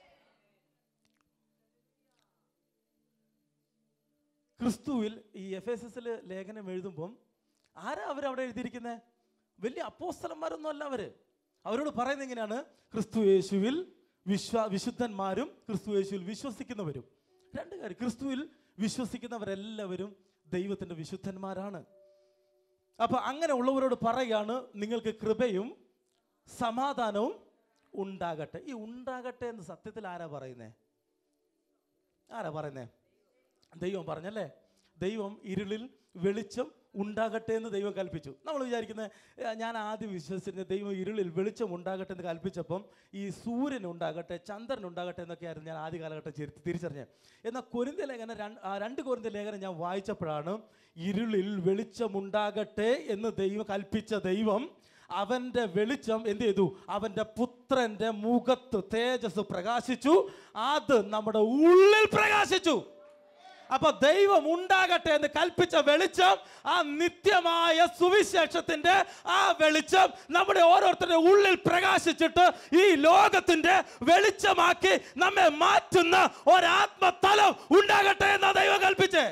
ക്രിസ്തുവിൽ ഈ എഫ് എസ് എസിൽ ലേഖനം എഴുതുമ്പം ആരാ അവരവിടെ എഴുതിയിരിക്കുന്നത് വലിയ അപ്പോസ്തലന്മാരൊന്നും അല്ല അവര് അവരോട് പറയുന്നത് എങ്ങനെയാണ് ക്രിസ്തു യേശുവിൽ വിശ്വ വിശുദ്ധന്മാരും ക്രിസ്തു യേശുവിൽ വിശ്വസിക്കുന്നവരും രണ്ട് കാര്യം ക്രിസ്തുവിൽ വിശ്വസിക്കുന്നവരെല്ലാവരും ദൈവത്തിന്റെ വിശുദ്ധന്മാരാണ് അപ്പൊ അങ്ങനെ ഉള്ളവരോട് പറയാണ് നിങ്ങൾക്ക് കൃപയും സമാധാനവും ഉണ്ടാകട്ടെ ഈ ഉണ്ടാകട്ടെ എന്ന് സത്യത്തിൽ ആരാ പറയുന്നേ ആരാ പറയുന്നേ ദൈവം പറഞ്ഞല്ലേ ദൈവം ഇരുളിൽ വെളിച്ചം ഉണ്ടാകട്ടെ എന്ന് ദൈവം കൽപ്പിച്ചു നമ്മൾ വിചാരിക്കുന്നത് "ഏ, ഞാൻ ആദ്യം വിശ്വസിച്ചിരുന്ന ദൈവം ഇരുളിൽ വെളിച്ചം ഉണ്ടാകട്ടെ എന്ന് കൽപ്പിച്ചപ്പം ഈ സൂര്യൻ ഉണ്ടാകട്ടെ ചന്ദ്രൻ ഉണ്ടാകട്ടെ എന്നൊക്കെയായിരുന്നു ഞാൻ ആദ്യ കാലഘട്ടം ചിരി- തിരിച്ചറിഞ്ഞത് എന്നാൽ കൊരിന്ത ലേഖനം രണ്ട് ആ രണ്ട് കൊരിന്ത ലേഖനം ഞാൻ വായിച്ചപ്പോഴാണ് ഇരുളിൽ വെളിച്ചമുണ്ടാകട്ടെ എന്ന് ദൈവം കൽപ്പിച്ച ദൈവം അവന്റെ വെളിച്ചം എന്ത് ചെയ്തു അവന്റെ പുത്രന്റെ മുഖത്ത് തേജസ് പ്രകാശിച്ചു അത് നമ്മുടെ ഉള്ളിൽ പ്രകാശിച്ചു അപ്പൊ ദൈവം ഉണ്ടാകട്ടെ എന്ന് കൽപ്പിച്ച വെളിച്ചം ആ നിത്യമായ സുവിശേഷത്തിന്റെ ആ വെളിച്ചം നമ്മുടെ ഓരോരുത്തരുടെ ഉള്ളിൽ പ്രകാശിച്ചിട്ട് ഈ ലോകത്തിന്റെ വെളിച്ചമാക്കി നമ്മെ മാറ്റുന്ന ഒരാത്മതലം ഉണ്ടാകട്ടെ എന്നാ ദൈവം കൽപ്പിച്ചേ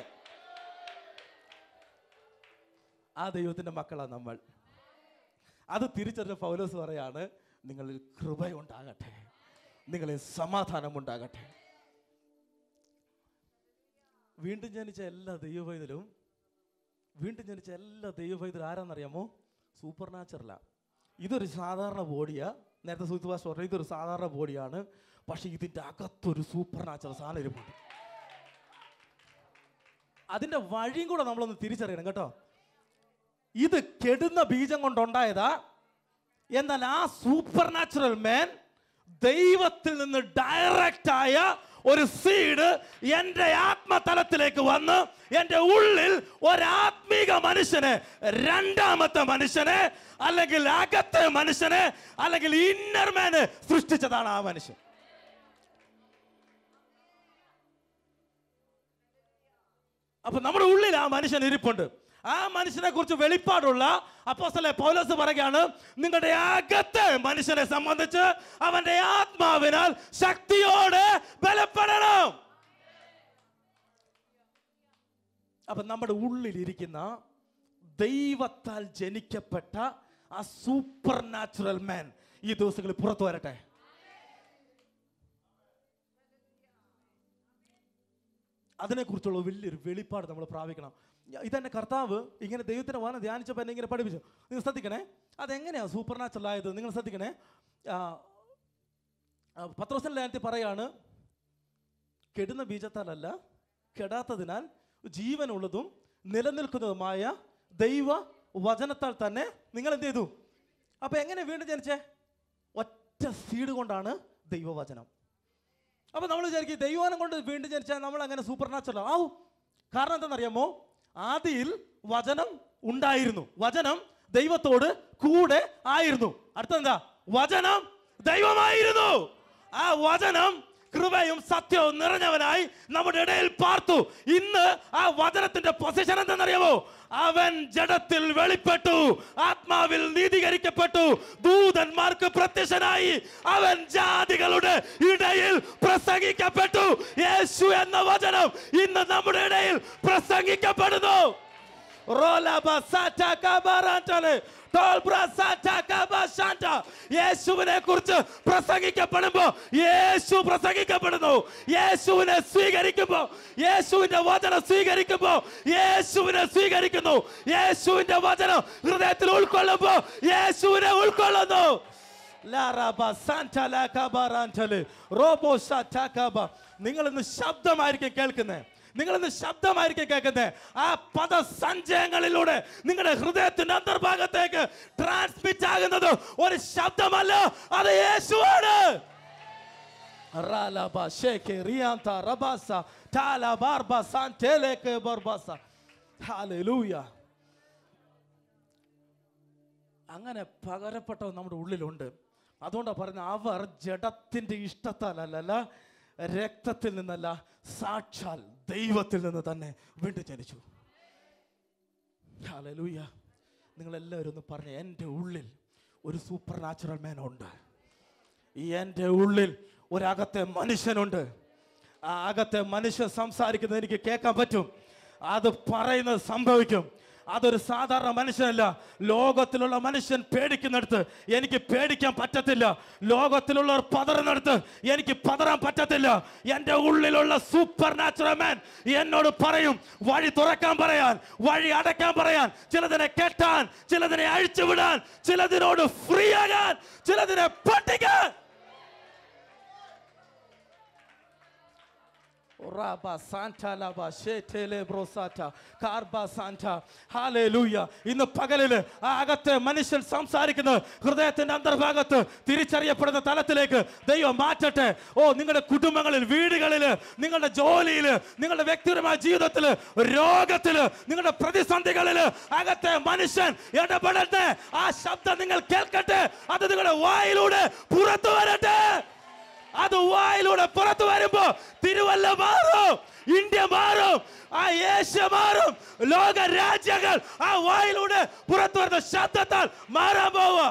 ആ ദൈവത്തിന്റെ മക്കളാണ് നമ്മൾ അത് തിരിച്ചറിഞ്ഞ പൗലോസ് പറയാണ് നിങ്ങളിൽ കൃപയുണ്ടാകട്ടെ നിങ്ങളിൽ സമാധാനം ഉണ്ടാകട്ടെ വീണ്ടും ജനിച്ച എല്ലാ ദൈവവൈതലും വീണ്ടും ജനിച്ച എല്ലാ ദൈവവൈതലും ആരാന്നറിയാമോ സൂപ്പർ നാച്ചുറലാ ഇതൊരു സാധാരണ ബോഡിയാ നേരത്തെ സുഹൃത്തുഭാഷ പറഞ്ഞു ഇതൊരു സാധാരണ ബോഡിയാണ് പക്ഷെ ഇതിൻ്റെ അകത്തൊരു സൂപ്പർ നാച്ചുറൽ സാധനം ഇരിപ്പുണ്ട് അതിൻ്റെ വഴിയും കൂടെ നമ്മളൊന്ന് തിരിച്ചറിയണം കേട്ടോ ഇത് കെടുന്ന ബീജം കൊണ്ടുണ്ടായതാ എന്നാൽ ആ സൂപ്പർ നാച്ചുറൽ മാൻ ദൈവത്തിൽ നിന്ന് ഡയറക്റ്റ് ആയ ഒരു സീഡ് എൻ്റെ ആത്മതലത്തിലേക്ക് വന്ന് എൻ്റെ ഉള്ളിൽ ഒരാത്മീക മനുഷ്യനെ രണ്ടാമത്തെ മനുഷ്യനെ അല്ലെങ്കിൽ അകത്തെ മനുഷ്യനെ അല്ലെങ്കിൽ ഇന്നർ മാന് സൃഷ്ടിച്ചതാണ് ആ മനുഷ്യൻ അപ്പൊ നമ്മുടെ ഉള്ളിൽ ആ മനുഷ്യൻ ഇരിപ്പുണ്ട് ആ മനുഷ്യനെ കുറിച്ച് വെളിപ്പാടുള്ള അപ്പോസ്തല പൗലോസ് പറയുകയാണ് നിങ്ങളുടെ അകത്തെ മനുഷ്യനെ സംബന്ധിച്ച് അവന്റെ ആത്മാവിനാൽ ശക്തിയോടെ ബലപ്പെടണം അപ്പൊ നമ്മുടെ ഉള്ളിൽ ഇരിക്കുന്ന ദൈവത്താൽ ജനിക്കപ്പെട്ട ആ സൂപ്പർ നാച്ചുറൽ മാൻ ഈ ദിവസങ്ങളിൽ പുറത്തു വരട്ടെ അതിനെക്കുറിച്ചുള്ള വലിയൊരു വെളിപ്പാട് നമ്മൾ പ്രാപിക്കണം ഇതെന്നെ കർത്താവ് ഇങ്ങനെ ദൈവത്തിൻ്റെ വാനം ധ്യാനിച്ചപ്പോൾ എന്നെ ഇങ്ങനെ പഠിപ്പിച്ചു നിങ്ങൾ ശ്രദ്ധിക്കണേ അതെങ്ങനെയാണ് സൂപ്പർ നാച്ചുറൽ ആയത് നിങ്ങൾ ശ്രദ്ധിക്കണേ ആ, ആ, പത്രോസിന്റെ ലേഖനത്തിൽ പറയാണ് കെടുന്ന ബീജത്താലല്ല കെടാത്തതിനാൽ ജീവനുള്ളതും നിലനിൽക്കുന്നതുമായ ദൈവ വചനത്താൽ തന്നെ നിങ്ങൾ എന്ത് ചെയ്തു അപ്പൊ എങ്ങനെ വീണ്ടും ജനിച്ചേ ഒറ്റ സീഡ് കൊണ്ടാണ് ദൈവവചനം അപ്പൊ നമ്മൾ വിചാരിക്കും ദൈവവാനം കൊണ്ട് വീണ്ടും ജനിച്ചാൽ നമ്മൾ അങ്ങനെ സൂപ്പർ നാച്ചുറൽ ആവും കാരണം എന്താണെന്നറിയാമോ ആദിയിൽ വചനം ഉണ്ടായിരുന്നു വചനം ദൈവത്തോട് കൂടെ ആയിരുന്നു അടുത്തെന്താ വചനം ദൈവമായിരുന്നു ആ വചനം കൃപയും സത്യവും നിറഞ്ഞവനായി നമ്മുടെ ഇടയിൽ പാർത്തു ഇന്ന് ആ വചനത്തിന്റെ പൊസിഷൻ എന്തെന്നറിയാമോ അവൻ ജഡത്തിൽ വെളിപ്പെട്ടു ആത്മാവിൽ നീതീകരിക്കപ്പെട്ടു ദൂതന്മാർക്ക് പ്രത്യക്ഷനായി അവൻ ജാതികളുടെ ഇടയിൽ പ്രസംഗിക്കപ്പെട്ടു യേശു എന്ന വചനം ഇന്ന് നമ്മുടെ ഇടയിൽ പ്രസംഗിക്കപ്പെടുന്നു റോലബ സാറ്റാകാബാറാന്റലെ. ടോൾബ്ര സാറ്റാകാബാശാന്റ. യേശുവിനെ കുറിച്ച് പ്രസംഗിക്കപ്പെടുമ്പോ യേശു പ്രസംഗിക്കപ്പെടുന്നു യേശുവിനെ സ്വീകരിക്കുമ്പോ യേശുവിന്റെ വചനം സ്വീകരിക്കുമ്പോ യേശുവിനെ സ്വീകരിക്കുന്നു യേശുവിന്റെ വചനം ഹൃദയത്തിൽ ഉൾക്കൊള്ളുമ്പോ യേശുവിനെ ഉൾക്കൊള്ളുന്നു ലാറാബ സാന്റ ലാകാബാറാന്റലെ. റോബോ സാറ്റാകാബ. നിങ്ങൾ ഇന്ന് ശബ്ദമായിരിക്കും കേൾക്കുന്നത് നിങ്ങൾ ഇന്ന് ശബ്ദമായിരിക്കും കേൾക്കുന്നത് ആ പദസഞ്ചയങ്ങളിലൂടെ നിങ്ങളുടെ ഹൃദയത്തിന്റെ അന്തർഭാഗത്തേക്ക് ട്രാൻസ്മിറ്റ് ആകുന്നത് ഒരു ശബ്ദമല്ല അത് യേശുവാണ് റാലബ ഷേക്കെ റിയാന്ത റബാസ ടാല ബാർബ സാന്റേലേക്ക് ബർബാസ ഹല്ലേലൂയ അങ്ങനെ പകരപ്പെട്ടവ നമ്മുടെ ഉള്ളിലുണ്ട് അതുകൊണ്ടാണ് പറയുന്നത് അവർ ജഡത്തിന്റെ ഇഷ്ടത്താലല്ല രക്തത്തിൽ നിന്നല്ല സാക്ഷാൽ ദൈവത്തിൽ നിന്ന് തന്നെ വീണ്ടും ജനിച്ചു ഹല്ലേലൂയ നിങ്ങളെല്ലാവരും ഒന്ന് പറഞ്ഞ എൻ്റെ ഉള്ളിൽ ഒരു സൂപ്പർ നാച്ചുറൽ മാൻ ഉണ്ട് ഈ എൻ്റെ ഉള്ളിൽ ഒരകത്തെ മനുഷ്യനുണ്ട് ആ അകത്തെ മനുഷ്യൻ സംസാരിക്കുന്നത് എനിക്ക് കേൾക്കാൻ പറ്റും അത് പറയുന്നത് സംഭവിക്കും അതൊരു സാധാരണ മനുഷ്യനല്ല ലോകത്തിലുള്ള മനുഷ്യൻ പേടിക്കുന്നിടത്ത് എനിക്ക് പേടിക്കാൻ പറ്റത്തില്ല ലോകത്തിലുള്ളവർ പതറുന്നിടത്ത് എനിക്ക് പതറാൻ പറ്റത്തില്ല എൻ്റെ ഉള്ളിലുള്ള സൂപ്പർ നാച്ചുറൽ മാൻ എന്നോട് പറയും വഴി തുറക്കാൻ പറയാൻ വഴി അടയ്ക്കാൻ പറയാൻ ചിലതിനെ കെട്ടാൻ ചിലതിനെ അഴിച്ചുവിടാൻ ചിലതിനോട് ഫ്രീ ആകാൻ ചിലതിനെ പൊട്ടിക്കാൻ Raba Santa Laba Shetele Brosata Karba Santa Hallelujah ഇന്ന് പകലില് ആ അകത്ത് മനുഷ്യൻ സംസാരിക്കുന്നത് ഹൃദയത്തിന്റെ അന്തർഭാഗത്ത് തിരിച്ചറിയപ്പെടുന്ന തലത്തിലേക്ക് ദൈവം മാറ്റട്ടെ ഓ നിങ്ങളുടെ കുടുംബങ്ങളിൽ വീടുകളിൽ നിങ്ങളുടെ ജോലിയിൽ നിങ്ങളുടെ വ്യക്തിപരമായ ജീവിതത്തിൽ രോഗത്തിൽ നിങ്ങളുടെ പ്രതിസന്ധികളിൽ അകത്തെ മനുഷ്യൻ ഇടപെടട്ടെ ആ ശബ്ദം നിങ്ങൾ കേൾക്കട്ടെ അത് നിങ്ങളുടെ വായിലൂടെ പുറത്തു വരട്ടെ അത് വായിലൂടെ പുറത്തു വരുമ്പോ തിരുവല്ല മാറും ഇന്ത്യ മാറും ആ ഏഷ്യ മാറും ലോക രാജ്യങ്ങൾ ആ വായിലൂടെ പുറത്തു വരുന്ന ശബ്ദത്താൽ മാറാൻ പോവുക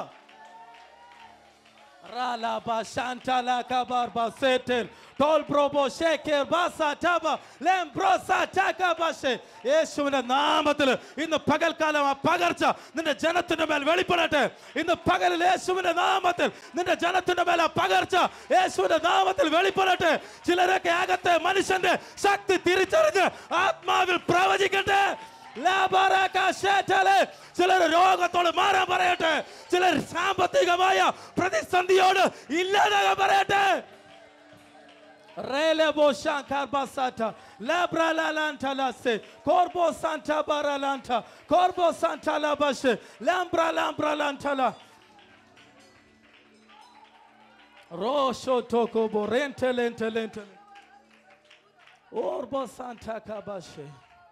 Ralaba Shantala Kabarba Setel Tol Brobo Sheker Basa Taba Lembrosa Takabashe യേശുവിന്റെ നാമത്തിൽ ഇന്ന് പകൽക്കാലം ആ പകർച്ച നിന്റെ ജനത്തിന്റെ മേൽ വെളിപ്പെടട്ടെ ഇന്ന് പകലിൽ യേശുവിന്റെ നാമത്തിൽ നിന്റെ ജനത്തിന്റെ മേൽ ആ പകർച്ച യേശുവിന്റെ നാമത്തിൽ വെളിപ്പെടട്ടെ ചിലരൊക്കെ അകത്തെ മനുഷ്യന്റെ ശക്തി തിരിച്ചറിഞ്ഞ് ആത്മാവിൽ പ്രവചിക്കട്ടെ ലാബാറാക്ക ശേറ്റലെ. ചിലർ രോഗത്തോട് മാറാൻ പറയട്ടെ ചിലർ സാമ്പത്തികമായ പ്രതിസന്ധിയോട് ഇല്ലാതാകാൻ പറയട്ടെ Relebo shankar basata, labra la lanta lase, corbo santa baralanta, corbo santa la bashe, lambra lambra lanta la. Rosho toko borente lente lente. Orbo santa kabashe.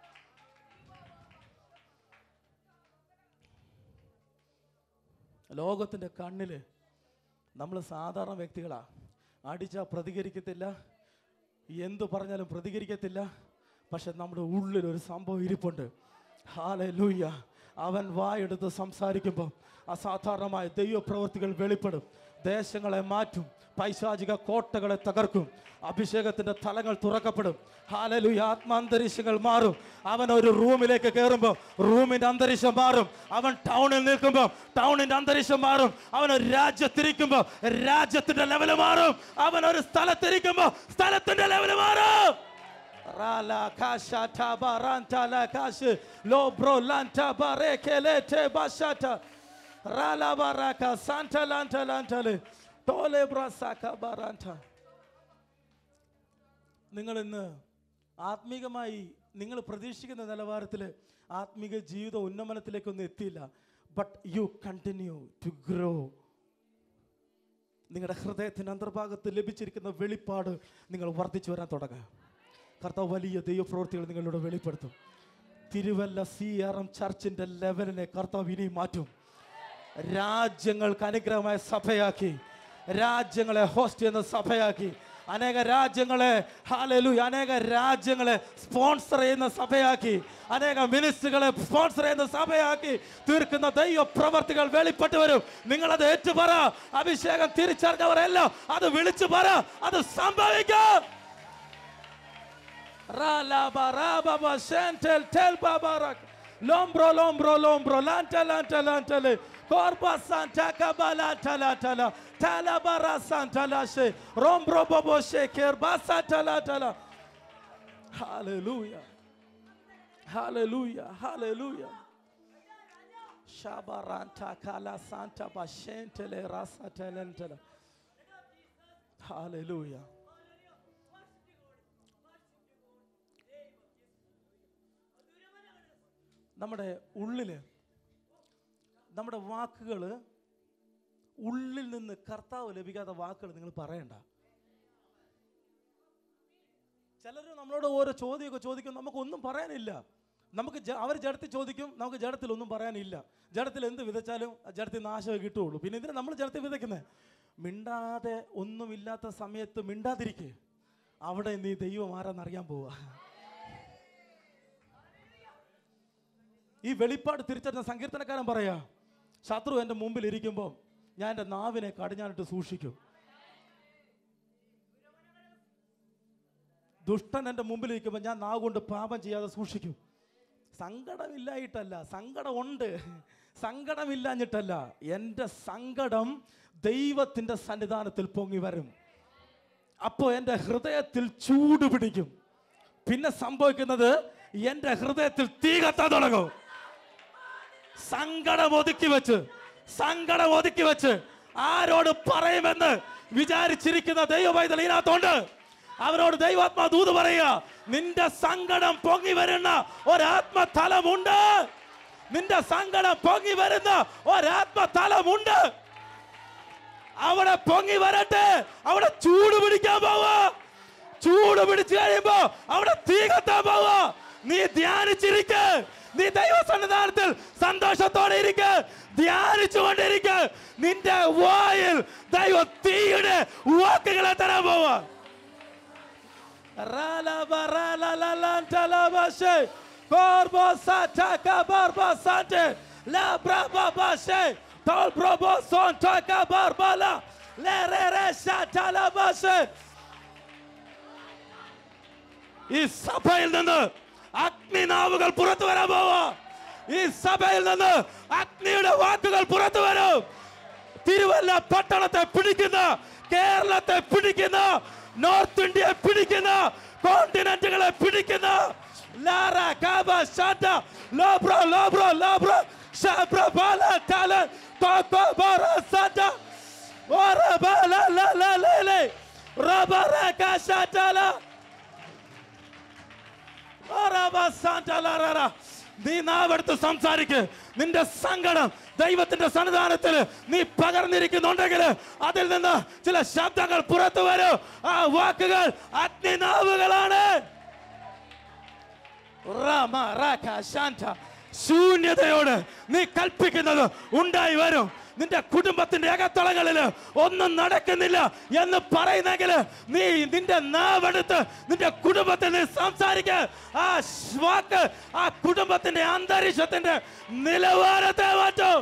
ലോകത്തിൻ്റെ കണ്ണിൽ നമ്മൾ സാധാരണ വ്യക്തികളാ അടിച്ചാൽ പ്രതികരിക്കത്തില്ല എന്തു പറഞ്ഞാലും പ്രതികരിക്കത്തില്ല പക്ഷെ നമ്മുടെ ഉള്ളിൽ ഒരു സംഭവം ഇരിപ്പുണ്ട് ഹാലെ ലൂയ്യ അവൻ വായെടുത്ത് സംസാരിക്കുമ്പോൾ അസാധാരണമായ ദൈവപ്രവൃത്തികൾ വെളിപ്പെടും ദേശങ്ങളെ മാറ്റും പൈശാചിക കോട്ടകളെ തകർക്കും അഭിഷേകത്തിന്റെ തലങ്ങൾ തുറക്കപ്പെടും ഹാലലു ആത്മാന്തരീക്ഷങ്ങൾ മാറും അവൻ ഒരു റൂമിലേക്ക് കയറുമ്പോൾ റൂമിന്റെ അന്തരീക്ഷം മാറും അവൻ ടൗണിൽ നിൽക്കുമ്പോൾ ടൗണിന്റെ അന്തരീക്ഷം മാറും അവൻ ഒരു രാജ്യത്തിരിക്കുമ്പോൾ രാജ്യത്തിന്റെ ലെവല് മാറും അവൻ ഒരു സ്ഥലത്തിരിക്കുമ്പോൾ സ്ഥലത്തിന്റെ ലെവല് മാറും Rala kasha tabaranta la kashi lobro lanta barekele te bashata rala baraka santa lanta lantale tole brasaka baranta നിങ്ങൾ ഇന്ന് ആത്മീകമായി നിങ്ങൾ പ്രതീക്ഷിക്കുന്ന നിലവാരത്തിൽ ആത്മീക ജീവിത ഉന്നമനത്തിലേക്കൊന്നും എത്തിയില്ല but you continue to grow നിങ്ങളുടെ ഹൃദയത്തിൻ്റെ അന്തർഭാഗത്ത് ലഭിച്ചിരിക്കുന്ന വെളിപ്പാട് നിങ്ങൾ വർദ്ധിച്ചു വരാൻ തുടങ്ങുക കർത്താവ് വലിയ ദൈവപ്രവൃത്തികൾ നിങ്ങളിലൂടെ വെളിപ്പെടുത്തും തിരുവല്ല സി ആർ എം ചർച്ചിന്റെ ലെവലിനെ കർത്താവ് ഇനിയും മാറ്റും രാജ്യങ്ങൾക്ക് അനുഗ്രഹമായ സഭയാക്കി രാജ്യങ്ങളെ ഹോസ്റ്റ് ചെയ്യുന്ന സഭയാക്കി അനേക രാജ്യങ്ങളെ ഹാലലു അനേക രാജ്യങ്ങളെ സ്പോൺസർ ചെയ്യുന്ന സഭയാക്കി അനേക മിനിസ്റ്റുകളെ സ്പോൺസർ ചെയ്യുന്ന സഭയാക്കി തീർക്കുന്ന ദൈവ പ്രവർത്തികൾ വെളിപ്പെട്ട് വരും നിങ്ങളത് ഏറ്റുപറ അഭിഷേകം തിരിച്ചറിഞ്ഞവരെല്ലാം അത് വിളിച്ചു പറ അത് സംഭവിക്കും Ralaba, rababa, shentel, tel babarak. Lombro, lombro, lombro. Lanta, lanta, lanta. Le. Corpa santa kabala tala tala. Tala bara santa lashe. Rombro bobo sheker. Basa tala tala. Hallelujah. Hallelujah. Hallelujah. Shabaranta kala santa bashentele rasa talentela. Hallelujah. നമ്മുടെ ഉള്ളില് നമ്മുടെ വാക്കുകൾ ഉള്ളിൽ നിന്ന് കർത്താവ് ലഭിക്കാത്ത വാക്കുകൾ നിങ്ങൾ പറയണ്ട ചിലർ നമ്മളോട് ഓരോ ചോദ്യമൊക്കെ ചോദിക്കും നമുക്കൊന്നും പറയാനില്ല നമുക്ക് അവർ ജഡത്തിൽ ചോദിക്കും നമുക്ക് ജഡത്തിൽ ഒന്നും പറയാനില്ല ജഡത്തിൽ എന്ത് വിതച്ചാലും ആ ജഡത്തിൽ നാശമേ കിട്ടുള്ളൂ പിന്നെ ഇതിന് നമ്മൾ ജഡത്തിൽ വിതയ്ക്കുന്നത് മിണ്ടാതെ ഒന്നുമില്ലാത്ത സമയത്ത് മിണ്ടാതിരിക്കെ അവിടെ നീ ദൈവം ആരാന്നറിയാൻ പോവുക ഈ വെളിപ്പാട് തിരിച്ചറിഞ്ഞ സങ്കീർത്തനക്കാരൻ പറയാ ശത്രു എൻ്റെ മുമ്പിൽ ഇരിക്കുമ്പോൾ ഞാൻ എൻ്റെ നാവിനെ കടിഞ്ഞാനിട്ട് സൂക്ഷിക്കും ദുഷ്ടൻ എൻ്റെ മുമ്പിൽ ഇരിക്കുമ്പോൾ ഞാൻ നാവ് കൊണ്ട് പാപം ചെയ്യാതെ സൂക്ഷിക്കും സങ്കടമില്ലായിട്ടല്ല സങ്കടം ഉണ്ട് സങ്കടമില്ലാഞ്ഞിട്ടല്ല എൻ്റെ സങ്കടം ദൈവത്തിൻ്റെ സന്നിധാനത്തിൽ പൊങ്ങി വരും അപ്പോൾ എൻ്റെ ഹൃദയത്തിൽ ചൂട് പിടിക്കും പിന്നെ സംഭവിക്കുന്നത് എൻ്റെ ഹൃദയത്തിൽ തീ കത്താൻ തുടങ്ങും സങ്കടം ഒതുക്കി വെച്ച് സങ്കടം ഒതുക്കി വെച്ച് ആരോട് പറയുമെന്ന് വിചാരിച്ചിരിക്കുന്ന ദൈവപൈതൽ ഇതിനകത്തുണ്ട് അവരോട് ദൈവാത്മാ ദൂത് പറയുക നിന്റെ സങ്കടം പൊങ്ങി വരുന്ന ഒരാത്മതലമുണ്ട് നിന്റെ സങ്കടം പൊങ്ങി വരുന്ന ഒരാത്മതലമുണ്ട് അവിടെ പൊങ്ങി വരട്ടെ അവിടെ ചൂട് പിടിക്കാൻ പോവാ ചൂട് പിടിച്ചു കഴിയുമ്പോ അവിടെ തീ കത്താൻ പോവാ നീ ധ്യാനിച്ചിരിക്ക നീ ദൈവ സന്നിധാനത്തിൽ സന്തോഷത്തോടെ ഇരിക്ക ധ്യാനിച്ചുകൊണ്ടിരിക്ക നിന്റെ വായിൽ ദൈവ തീയുടെ വാക്കുകളെ തരാൻ പോവാ Ralabaralalantalabashe. Borbosata kabarbasante. La brababashe. Tol broboson taka barbala. Le rere shatalabashe. ഈ സഭയിൽ നിന്ന് അഗ്നിനാവുകൾ പുറത്തു വരാൻ പോവാ ഈ സഭയിൽ നിന്ന് അഗ്നിയുടെ വാക്കുകൾ പുറത്തു വരും തിരുവല്ല പട്ടണത്തെ പിടിക്കുന്ന കേരളത്തെ പിടിക്കുന്ന നോർത്ത് ഇന്ത്യയെ പിടിക്കുന്ന കോണ്ടിനെന്റുകളെ പിടിക്കുന്ന ലാറ കാബ ഷാറ്റ ലോബ്രോ ലോബ്രോ ലോബ്രോ ഷാബ്രോ ബാല താല കോക്കോ ബോറ സാറ്റ ഓറ ബാല ല ല ല ല റബറ കാശാറ്റല നീ നാവെടുത്ത് സംസാരിക്ക് നിന്റെ സങ്കടം ദൈവത്തിന്റെ സന്നിധാനത്തിൽ നീ പകർന്നിരിക്കുന്നുണ്ടെങ്കിൽ അതിൽ നിന്ന് ചില ശബ്ദങ്ങൾ പുറത്തു വരും ആ വാക്കുകൾ അഗ്നിനാവുകളാണ് റമ റക ശാന്ത ശൂന്യതയോട് നീ കൽപ്പിക്കുന്നത് ഉണ്ടായി വരും നിന്റെ കുടുംബത്തിന്റെ അകത്തളങ്ങളിൽ ഒന്നും നടക്കുന്നില്ല എന്ന് പറയുന്നെങ്കിൽ നീ നിന്റെ നാവെടുത്ത് നിന്റെ കുടുംബത്തിൽ നീ സംസാരിക്ക ആ വാക്ക് ആ കുടുംബത്തിന്റെ അന്തരീക്ഷത്തിന്റെ നിലവാരത്തെ മാറ്റും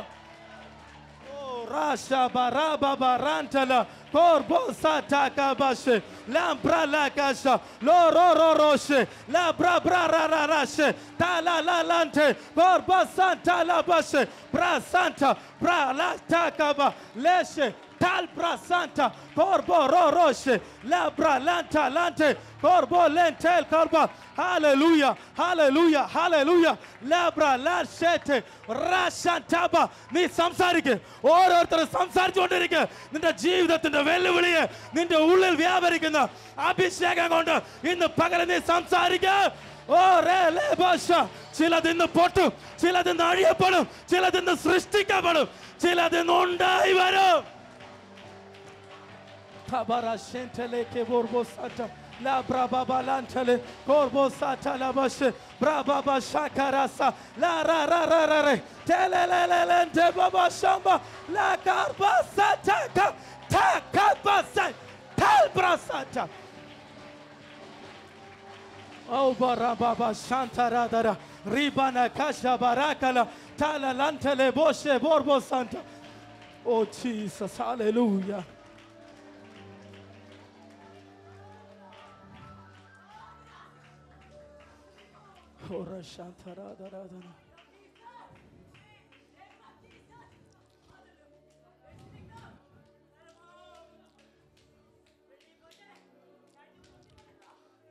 Rasha baraba barantala corbo sataka bashe lambra la kasha lo ro ro roshe la bra bra ra ra rashe ta la la lante corbo santa la bashe bra santa bra la takaba leshe tal bra santa corbo ro roshe la bra lanta lante corbo lentel corbo hallelujah hallelujah hallelujah labra la shete rashantaba നീ സംസാരിക്ക് ഓരോരുത്തരും സംസാരിച്ചുകൊണ്ടിരിക്കുക നിന്റെ ജീവിതത്തിന്റെ വെല്ലുവിളിയെ നിന്റെ ഉള്ളിൽ വ്യാപരിക്കുന്ന അഭിഷേകം കൊണ്ട് ഇന്ന് പകരം നീ സംസാരിക്ക ഓ റേ ലേ ഭാഷ ചിലതിന്ന് പൊട്ടും ചിലതിന്ന് അഴിയപ്പെടും ചിലതിന്ന് സൃഷ്ടിക്കപ്പെടും ചിലതിന്ന് ഉണ്ടായി വരും Tabara shentele ke borbo sata. La braba balantele corbo sata la bashe. Braba ba shakarasa. La ra ra ra ra re. Telelelelente baba shamba. La karba sata ka. Ta karba sata. Tal brasata. Oh baraba ba shantara dara. Ribana kasha barakala. Tala lantele boshe borbo santa. Oh Jesus, hallelujah. Ora shantara dara dara.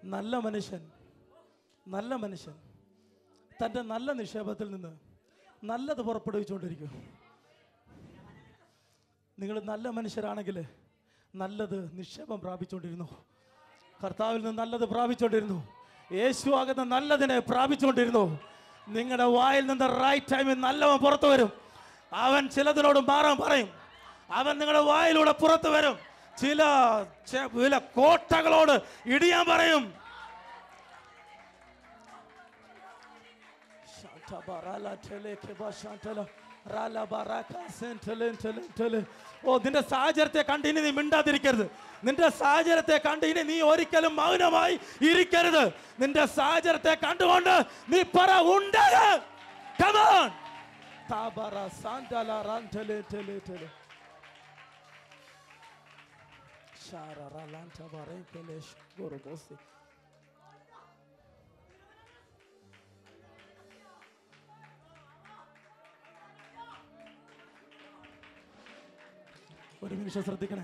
നല്ല മനുഷ്യൻ നല്ല മനുഷ്യൻ തൻ്റെ നല്ല നിക്ഷേപത്തിൽ നിന്ന് നല്ലത് പുറപ്പെടുവിച്ചുകൊണ്ടിരിക്കും നിങ്ങൾ നല്ല മനുഷ്യരാണെങ്കിൽ നല്ലത് നിക്ഷേപം പ്രാപിച്ചുകൊണ്ടിരുന്നു കർത്താവിൽ നിന്ന് നല്ലത് പ്രാപിച്ചുകൊണ്ടിരുന്നു യേശു ആകുന്ന നല്ലതിനെ പ്രാപിച്ചുകൊണ്ടിരുന്നു നിങ്ങളുടെ വായിൽ നിന്ന് റൈറ്റ് ടൈമിൽ നല്ലവൻ പുറത്തു വരും അവൻ ചിലതിനോട് മാറാൻ പറയും അവൻ നിങ്ങളുടെ വായിലൂടെ പുറത്തു വരും ചില ചെ- ചില കോട്ടകളോട് ഇടിയാൻ പറയും ഓ നിന്റെ സാഹചര്യത്തെ കണ്ട് ഇനി നീ മിണ്ടാതിരിക്കരുത് നിന്റെ സാഹചര്യത്തെ കണ്ട് ഇനി നീ ഒരിക്കലും മൗനമായി ഇരിക്കരുത് നിന്റെ സാഹചര്യത്തെ കണ്ടുകൊണ്ട് നീ പറ ഉണ്ടാക Come on. താബറ സാന്റല റാന്തലെ ടെലെ ടെലെ. ഷാററ ലാന്റ ബറേക്കലെ ഷുഗുറുബോസി. ഒരു നിമിഷം ശ്രദ്ധിക്കണേ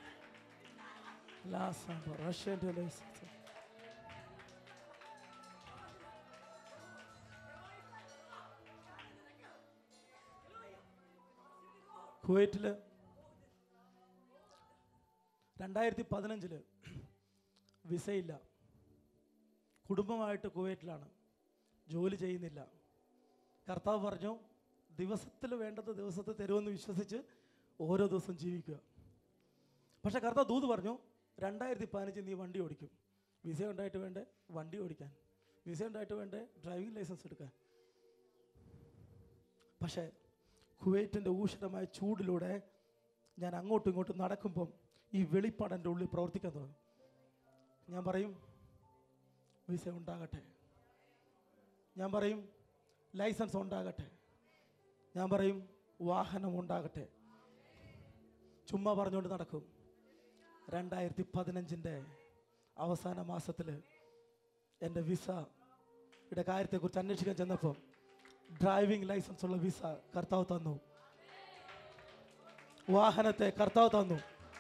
ലാസം റഷ്യൻ ടെലേസ് കുവൈറ്റില് രണ്ടായിരത്തി പതിനഞ്ചില് വിസയില്ല കുടുംബമായിട്ട് കുവൈറ്റിലാണ് ജോലി ചെയ്യുന്നില്ല കർത്താവ് പറഞ്ഞു ദിവസത്തിൽ വേണ്ടത് ദിവസത്തിൽ തരുമെന്ന് വിശ്വസിച്ച് ഓരോ ദിവസം ജീവിക്കുക പക്ഷെ കർത്താവ് ദൂത് പറഞ്ഞു രണ്ടായിരത്തി പതിനഞ്ച് നീ വണ്ടി ഓടിക്കും വിസ ഉണ്ടായിട്ട് വേണ്ടേ വണ്ടി ഓടിക്കാൻ വിസ ഉണ്ടായിട്ട് വേണ്ടേ ഡ്രൈവിംഗ് ലൈസൻസ് എടുക്കാൻ പക്ഷേ കുവൈറ്റിൻ്റെ ഊഷരമായ ചൂടിലൂടെ ഞാൻ അങ്ങോട്ടും ഇങ്ങോട്ടും നടക്കുമ്പം ഈ വെളിപ്പാട് എൻ്റെ ഉള്ളിൽ പ്രവർത്തിക്കാൻ തുടങ്ങും ഞാൻ പറയും വിസ ഉണ്ടാകട്ടെ ഞാൻ പറയും ലൈസൻസ് ഉണ്ടാകട്ടെ ഞാൻ പറയും വാഹനം ഉണ്ടാകട്ടെ ചുമ്മാ പറഞ്ഞുകൊണ്ട് നടക്കും രണ്ടായിരത്തി പതിനഞ്ചിൻ്റെ അവസാന മാസത്തിൽ എൻ്റെ വിസ യുടെ കാര്യത്തെക്കുറിച്ച് അന്വേഷിക്കാൻ ചെന്നപ്പോൾ ഡ്രൈവിംഗ് ലൈസൻസ് ഉള്ള വിസ കർത്താവ് തന്നു വാഹനത്തെ കർത്താവ് തന്നു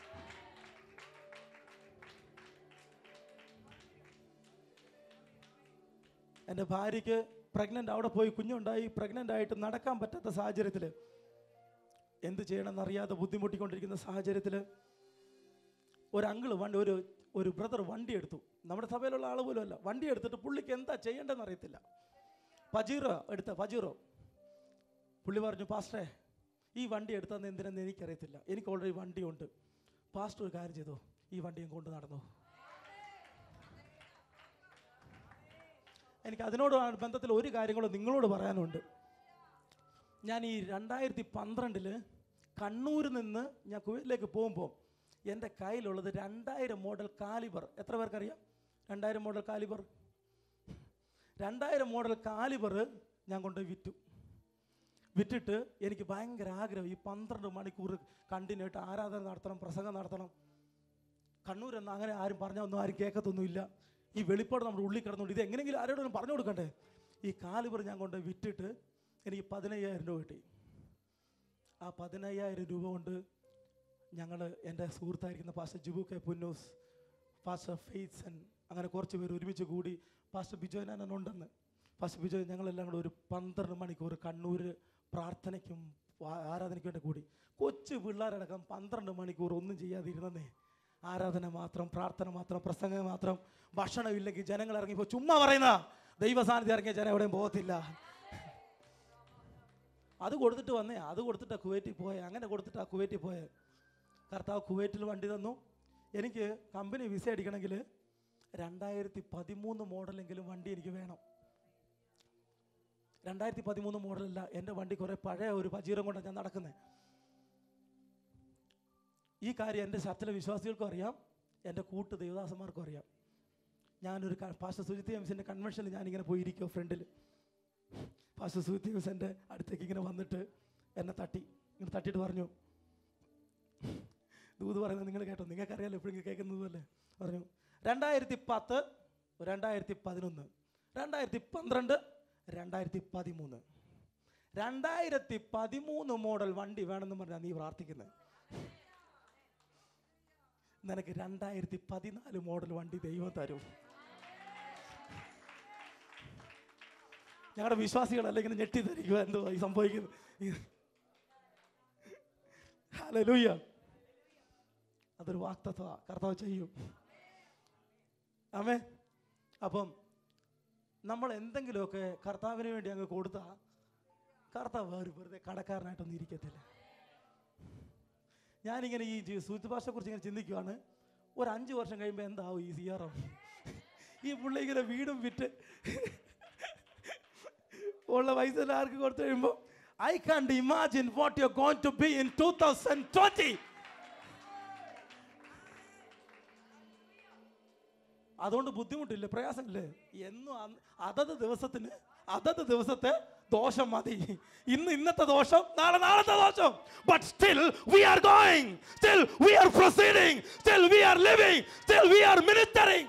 എൻ്റെ ഭാര്യയ്ക്ക് പ്രഗ്നൻ്റ് അവിടെ പോയി കുഞ്ഞുണ്ടായി പ്രഗ്നൻ്റ് ആയിട്ട് നടക്കാൻ പറ്റാത്ത സാഹചര്യത്തിൽ എന്ത് ചെയ്യണമെന്ന് അറിയാതെ ബുദ്ധിമുട്ടിക്കൊണ്ടിരിക്കുന്ന സാഹചര്യത്തിൽ ഒരു അങ്കിള് വണ്ടി ഒരു ഒരു ബ്രദർ വണ്ടി എടുത്തു നമ്മുടെ സഭയിലുള്ള ആൾ പോലും അല്ല വണ്ടി എടുത്തിട്ട് പുള്ളിക്ക് എന്താ ചെയ്യേണ്ടതെന്ന് അറിയത്തില്ല പജീറോ എടുത്ത പജീറോ പുള്ളി പറഞ്ഞു പാസ്റ്റേ ഈ വണ്ടി എടുത്തതെന്ന് എന്തിനെന്ന് എനിക്കറിയത്തില്ല എനിക്ക് ഓൾറെഡി വണ്ടിയുണ്ട് പാസ്റ്റർ ഒരു കാര്യം ചെയ്തു ഈ വണ്ടിയും കൊണ്ട് നടന്നു എനിക്ക് അതിനോട് ബന്ധത്തിൽ ഒരു കാര്യങ്ങളും നിങ്ങളോട് പറയാനുണ്ട് ഞാൻ ഈ രണ്ടായിരത്തി പന്ത്രണ്ടില് കണ്ണൂരിൽ നിന്ന് ഞാൻ കുവൈറ്റിലേക്ക് പോകുമ്പോൾ എൻ്റെ കയ്യിലുള്ളത് രണ്ടായിരം മോഡൽ കാലിബർ എത്ര പേർക്കറിയാം രണ്ടായിരം മോഡൽ കാലിബർ രണ്ടായിരം മോഡൽ കാലിബർ ഞാൻ കൊണ്ടുപോയി വിറ്റു വിറ്റിട്ട് എനിക്ക് ഭയങ്കര ആഗ്രഹം ഈ പന്ത്രണ്ട് മണിക്കൂർ കണ്ടിന്യൂ ആയിട്ട് ആരാധന നടത്തണം പ്രസംഗം നടത്തണം കണ്ണൂരെന്ന് അങ്ങനെ ആരും പറഞ്ഞാൽ ഒന്നും ആരും കേൾക്കത്തൊന്നുമില്ല ഈ വെളിപ്പാട് നമ്മുടെ ഉള്ളിൽ കിടന്നുകൊണ്ട് ഇത് എങ്ങനെയെങ്കിലും ആരോടും പറഞ്ഞു കൊടുക്കണ്ടേ ഈ കാലിബർ ഞാൻ കൊണ്ട് വിറ്റിട്ട് എനിക്ക് പതിനയ്യായിരം രൂപ കിട്ടി ആ പതിനയ്യായിരം രൂപ കൊണ്ട് ഞങ്ങൾ എൻ്റെ സുഹൃത്തായിരിക്കുന്ന pastor Jubu K Punnoose pastor Faison അങ്ങനെ കുറച്ച് പേര് ഒരുമിച്ച് കൂടി പാസ്റ്റർ ബിജോയനാനൻ ഉണ്ടെന്ന് പാസ്റ്റർ ബിജോയ് ഞങ്ങളെല്ലാം കൂടെ ഒരു പന്ത്രണ്ട് മണിക്കൂർ കണ്ണൂർ പ്രാർത്ഥനയ്ക്കും ആ- ആരാധനയ്ക്കും വേണ്ടി കൂടി കൊച്ചു പിള്ളേരടക്കം പന്ത്രണ്ട് മണിക്കൂർ ഒന്നും ചെയ്യാതിരുന്നേ ആരാധന മാത്രം പ്രാർത്ഥന മാത്രം പ്രസംഗം മാത്രം ഭക്ഷണമില്ലെങ്കിൽ ജനങ്ങൾ ഇറങ്ങിപ്പോ ചുമ്മാ പറയുന്ന ദൈവ സാന്നിധ്യം ഇറങ്ങിയ ജനം എവിടെയും പോകത്തില്ല അത് കൊടുത്തിട്ട് വന്നേ അത് കൊടുത്തിട്ടാ കുവൈറ്റിൽ പോയെ അങ്ങനെ കൊടുത്തിട്ടാ കുവൈറ്റിൽ പോയെ കർത്താവ് കുവൈറ്റിൽ വണ്ടി തന്നു എനിക്ക് കമ്പനി വിസ അടിക്കണമെങ്കിൽ രണ്ടായിരത്തി പതിമൂന്ന് മോഡലെങ്കിലും വണ്ടി എനിക്ക് വേണം രണ്ടായിരത്തി പതിമൂന്ന് മോഡലല്ല എൻ്റെ വണ്ടി കുറേ പഴയ ഒരു പജീരം കൊണ്ടാണ് ഞാൻ നടക്കുന്നത് ഈ കാര്യം എൻ്റെ ചർച്ചിലെ വിശ്വാസികൾക്കും അറിയാം എൻ്റെ കൂട്ട് ദേവദാസന്മാർക്കും അറിയാം ഞാനൊരു ക- പാസ്റ്റർ സുജിത് എംസിൻ്റെ കൺവെൻഷനിൽ ഞാനിങ്ങനെ പോയിരിക്കും ഫ്രണ്ടിൽ പാസ്റ്റർ സുജിത് എംസിൻ്റെ അടുത്തേക്ക് ഇങ്ങനെ വന്നിട്ട് എന്നെ തട്ടി ഇങ്ങനെ തട്ടിയിട്ട് പറഞ്ഞു ദൂത് പറയുന്നത് നിങ്ങൾ കേട്ടോ നിങ്ങൾക്കറിയാലോ എപ്പോഴും കേൾക്കുന്നത് പോലെ പറഞ്ഞു രണ്ടായിരത്തി പത്ത് രണ്ടായിരത്തി പതിനൊന്ന് രണ്ടായിരത്തി പന്ത്രണ്ട് രണ്ടായിരത്തി പതിമൂന്ന് രണ്ടായിരത്തി പതിമൂന്ന് മോഡൽ വണ്ടി വേണമെന്ന് പറഞ്ഞാൽ നീ പ്രാർത്ഥിക്കുന്നത് നിനക്ക് രണ്ടായിരത്തി പതിനാല് മോഡൽ വണ്ടി ദൈവം തരും ഞങ്ങളുടെ വിശ്വാസികളല്ല ഇങ്ങനെ ഞെട്ടിദ്ധരിക്കുക എന്തോ ഈ സംഭവിക്കുന്നത് ഹല്ലേലൂയ അതൊരു വാക്തത്വ കർത്താവ് ചെയ്യും ആമേ അപ്പം നമ്മൾ എന്തെങ്കിലുമൊക്കെ കർത്താവിന് വേണ്ടി അങ്ങ് കൊടുത്താൽ കർത്താവ് വേറെ വെറുതെ കടക്കാരനായിട്ടൊന്നും ഇരിക്കത്തില്ല ഞാനിങ്ങനെ ഈ ജി- സുഹൃത്ത് ഭാഷയെക്കുറിച്ച് ഇങ്ങനെ ചിന്തിക്കുവാണ് ഒരു അഞ്ച് വർഷം കഴിയുമ്പോൾ എന്താവും ഈ സി ആർ എം ഈ പുള്ളി ഇങ്ങനെ വീടും വിറ്റ് ഉള്ള പൈസ ആർക്ക് കൊടുത്തു കഴിയുമ്പോൾ I can't imagine what you going to be in two thousand twenty അതുകൊണ്ട് ബുദ്ധിമുട്ടില്ല പ്രയാസമില്ലേ എന്നും അന്ന് അതത് ദിവസത്തിന് അതത് ദിവസത്തെ ദോഷം മതി ഇന്ന് ഇന്നത്തെ ദോഷം നാളെ നാളത്തെ ദോഷം but still we are going still we are proceeding still we are living still we are ministering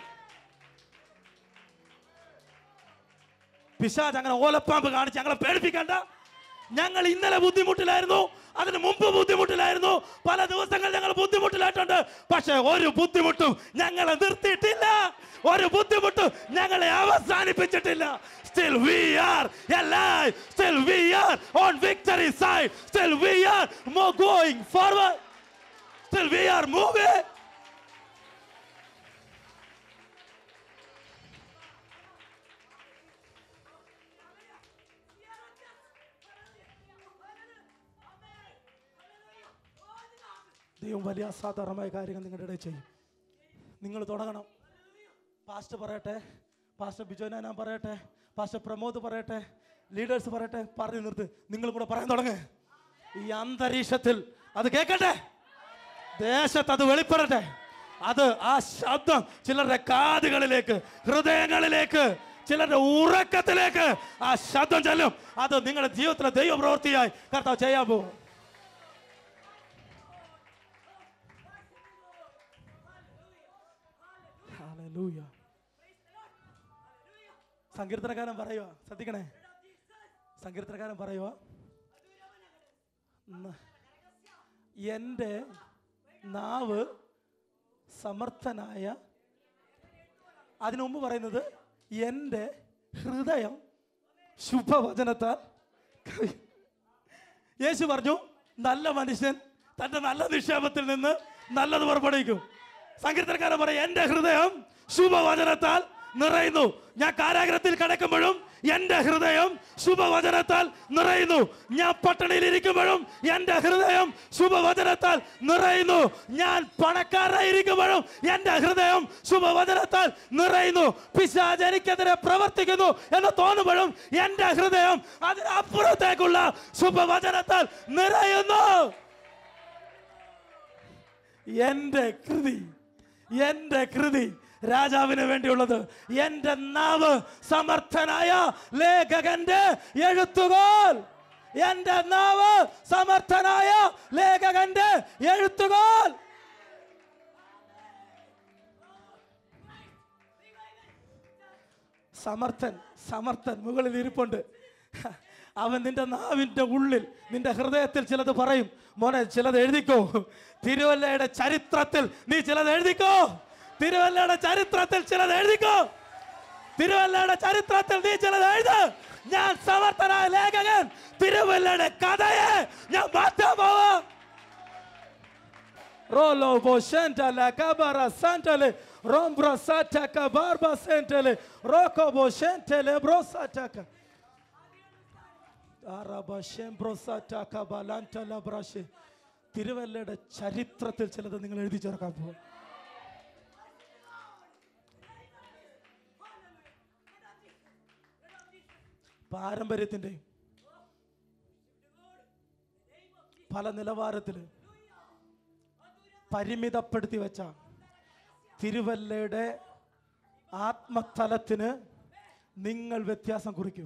പിശാജ് അങ്ങനെ ഓലപ്പാമ്പ് കാണിച്ച് ഞങ്ങളെ പേടിപ്പിക്കണ്ട ഞങ്ങൾ ഇന്നലെ ബുദ്ധിമുട്ടിലായിരുന്നു അതിന് മുമ്പ് ബുദ്ധിമുട്ടിലായിരുന്നു പല ദിവസങ്ങൾ ഞങ്ങൾ ബുദ്ധിമുട്ടിലായിട്ടുണ്ട് പക്ഷെ ഒരു ബുദ്ധിമുട്ടും ഞങ്ങളെ നിർത്തിയിട്ടില്ല ഒരു ബുദ്ധിമുട്ടും ഞങ്ങളെ അവസാനിപ്പിച്ചിട്ടില്ല still we are alive still we are on victory side still we are mo- going forward still we are moving ദൈവം വലിയ അസാധാരണമായ കാര്യങ്ങൾ നിങ്ങളുടെ ഇടയിൽ ചെയ്യും നിങ്ങൾ തുടങ്ങണം പാസ്റ്റർ പറയട്ടെ പാസ്റ്റർ ബിജോന ഞാൻ പറയട്ടെ പാസ്റ്റർ പ്രമോദ് പറയട്ടെ ലീഡേഴ്സ് പറയട്ടെ പറഞ്ഞു നിർത്ത് നിങ്ങൾ കൂടെ പറയാൻ തുടങ്ങ് ഈ അന്തരീക്ഷത്തിൽ അത് കേൾക്കട്ടെ ദേശത്ത് അത് വെളിപ്പെടട്ടെ അത് ആ ശബ്ദം ചിലരുടെ കാതുകളിലേക്ക് ഹൃദയങ്ങളിലേക്ക് ചിലരുടെ ഉറക്കത്തിലേക്ക് ആ ശബ്ദം ചെല്ലും അത് നിങ്ങളുടെ ജീവിതത്തിലെ ദൈവപ്രവൃത്തിയായി കർത്താവ് ചെയ്യാൻ പോകും Hallelujah. സങ്കീർത്തനക്കാരൻ പറയുക ശ്രദ്ധിക്കണേ സങ്കീർത്തനക്കാരൻ പറയുക ന- എൻ്റെ നാവ് സമർത്ഥനായ അതിനു മുമ്പ് പറയുന്നത് എൻ്റെ ഹൃദയം ശുഭവചനത്താൽ കവി- യേശു പറഞ്ഞു നല്ല മനുഷ്യൻ തന്റെ നല്ല നിക്ഷേപത്തിൽ നിന്ന് നല്ലത് പുറപ്പെടുവിക്കും സങ്കീർത്തനക്കാരൻ പറയും എൻ്റെ ഹൃദയം ശുഭവചനത്താൽ നിറയുന്നു ഞാൻ കാരാഗ്രഹത്തിൽ കിടക്കുമ്പോഴും എൻ്റെ ഹൃദയം ശുഭവചനത്താൽ നിറയുന്നു ഞാൻ പട്ടണയിൽ ഇരിക്കുമ്പോഴും എൻ്റെ ഹൃദയം ശുഭവചനത്താൽ നിറയുന്നു ഞാൻ പണക്കാരനായിരിക്കുമ്പോഴും എൻ്റെ ഹൃദയം ശുഭവചനത്താൽ നിറയുന്നു പിശാച് എനിക്കെതിരെ പ്രവർത്തിക്കുന്നു എന്ന് തോന്നുമ്പോഴും എൻ്റെ ഹൃദയം അതിനപ്പുറത്തേക്കുള്ള ശുഭവചനത്താൽ നിറയുന്നു എൻ്റെ കൃതി എൻ്റെ കൃതി രാജാവിന് വേണ്ടിയുള്ളത് എൻ്റെ നാവ് സമർത്ഥനായ ലേഖകന്റെ എഴുത്തുകോൽ എൻ്റെ നാവ് സമർത്ഥനായ ലേഖകന്റെ എഴുത്തുകോൽ സമർത്ഥൻ സമർത്ഥൻ മുകളിൽ ഇരിപ്പുണ്ട് അവൻ നിന്റെ നാവിന്റെ ഉള്ളിൽ നിന്റെ ഹൃദയത്തിൽ ചിലത് പറയും മോനെ ചിലത് എഴുതിക്കോ തിരുവല്ലയുടെ ചരിത്രത്തിൽ നീ ചിലത് എഴുതിക്കോ തിരുവല്ലയുടെ ചരിത്രത്തിൽ ചിലത് എഴുതിക്കോ തിരുവല്ലയുടെ ചരിത്രത്തിൽ നീ ചിലത് എഴുത് ഞാൻ സമർത്ഥനായ ലേഖകൻ തിരുവല്ലയുടെ കഥയെ ഞാൻ മാറ്റാൻ പോവാ Rolo boshentale kabara santale rombra sataka barba sentele roko boshentele brosataka arabashembrosataka balantala brashe തിരുവല്ലയുടെ ചരിത്രത്തിൽ ചിലത് നിങ്ങൾ എഴുതി ചേർക്കാൻ പോകും പാരമ്പര്യത്തിൻ്റെയും പല നിലവാരത്തിൽ പരിമിതപ്പെടുത്തി വെച്ച തിരുവല്ലയുടെ ആത്മതലത്തിന് നിങ്ങൾ വ്യത്യാസം കുറിക്കും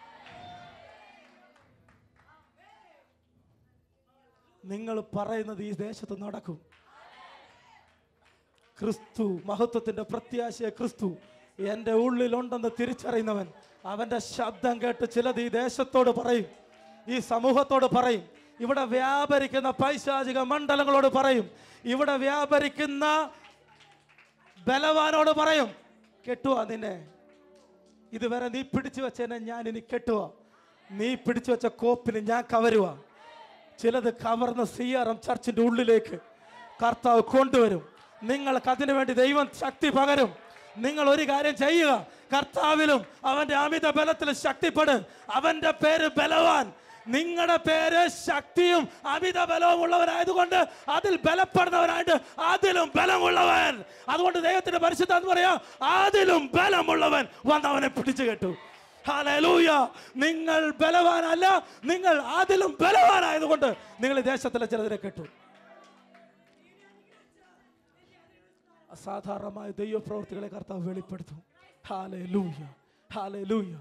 നിങ്ങൾ പറയുന്നത് ഈ ദേശത്ത് നടക്കും ക്രിസ്തു മഹത്വത്തിന്റെ പ്രത്യാശയ ക്രിസ്തു എൻ്റെ ഉള്ളിലുണ്ടെന്ന് തിരിച്ചറിയുന്നവൻ അവന്റെ ശബ്ദം കേട്ട് ചിലത് ഈ ദേശത്തോട് പറയും ഈ സമൂഹത്തോട് പറയും ഇവിടെ വ്യാപരിക്കുന്ന പൈശാചിക മണ്ഡലങ്ങളോട് പറയും ഇവിടെ വ്യാപരിക്കുന്ന ബലവാനോട് പറയും കെട്ടുവാ നിന്നെ ഇതുവരെ നീ പിടിച്ചു വെച്ചതിനെ ഞാൻ ഇനി കെട്ടുക നീ പിടിച്ചു വെച്ച കോപ്പിന് ഞാൻ കവരുക ചിലത് കവർന്ന് സി ആർ എം ചർച്ചിന്റെ ഉള്ളിലേക്ക് കർത്താവ് കൊണ്ടുവരും നിങ്ങൾക്ക് അതിനു വേണ്ടി ദൈവം ശക്തി പകരും നിങ്ങൾ ഒരു കാര്യം ചെയ്യുക കർത്താവിലും അവന്റെ അമിത ബലത്തിലും ശക്തിപ്പെടും അവന്റെ പേര് ബലവാൻ നിങ്ങളുടെ പേര് ശക്തിയും അമിത ബലവും ഉള്ളവരായതുകൊണ്ട് അതിൽ ബലപ്പെടുന്നവരായിട്ട് അതിലും ബലമുള്ളവൻ അതുകൊണ്ട് ദൈവത്തിന്റെ പരിശുദ്ധ എന്ന് പറയാ അതിലും ബലമുള്ളവൻ വന്നവനെ പിടിച്ചു കെട്ടു ഹല്ലേലൂയ നിങ്ങൾ ബലവാനല്ല നിങ്ങൾ അതിലും ബലവാനായതുകൊണ്ട് നിങ്ങൾ ഈ ദേശത്തിലെ ചിലതിനെ കെട്ടു അസാധാരണമായ ദൈവപ്രവൃത്തികളെ കർത്താവ് വെളിപ്പെടുത്തും ഹാലൂയ ഹാലൂയ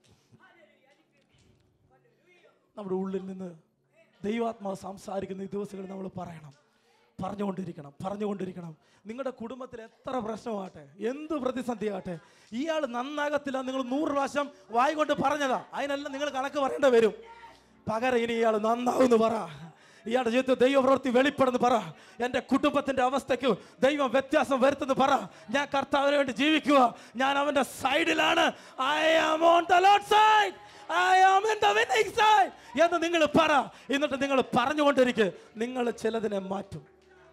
നമ്മുടെ ഉള്ളിൽ നിന്ന് ദൈവാത്മാവ് സംസാരിക്കുന്ന ഈ ദിവസങ്ങളിൽ നമ്മൾ പറയണം പറഞ്ഞുകൊണ്ടിരിക്കണം പറഞ്ഞുകൊണ്ടിരിക്കണം നിങ്ങളുടെ കുടുംബത്തിൽ എത്ര പ്രശ്നമാകട്ടെ എന്ത് പ്രതിസന്ധി ആകട്ടെ ഇയാൾ നന്നാകത്തില്ല നിങ്ങൾ നൂറ് പ്രാവശ്യം വായി കൊണ്ട് പറഞ്ഞതാ അതിനെല്ലാം നിങ്ങൾ കണക്ക് പറയേണ്ടി വരും പകരം ഇനി ഇയാൾ നന്നാവുമെന്ന് പറ ഇയാളുടെ ജീവിതത്തിൽ ദൈവപ്രവൃത്തി വെളിപ്പെടുന്നു പറ എൻ്റെ കുടുംബത്തിന്റെ അവസ്ഥയ്ക്ക് ദൈവം വ്യത്യാസം വരുത്തുന്നു പറ ഞാൻ കർത്താവിന് വേണ്ടി ജീവിക്കുക ഞാൻ അവന്റെ സൈഡിലാണ് I am on the Lord side I am in the winning side എന്ന് നിങ്ങൾ പറ എന്നിട്ട് നിങ്ങൾ പറഞ്ഞുകൊണ്ടിരിക്കുക നിങ്ങൾ ചിലതിനെ മാറ്റും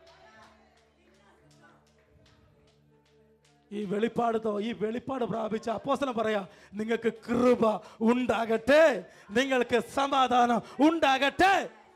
ഈ വെളിപ്പാട് തോ- ഈ വെളിപ്പാട് പ്രാപിച്ച അപ്പോസ്തലൻ പറയാ നിങ്ങൾക്ക് കൃപ ഉണ്ടാകട്ടെ നിങ്ങൾക്ക് സമാധാനം ഉണ്ടാകട്ടെ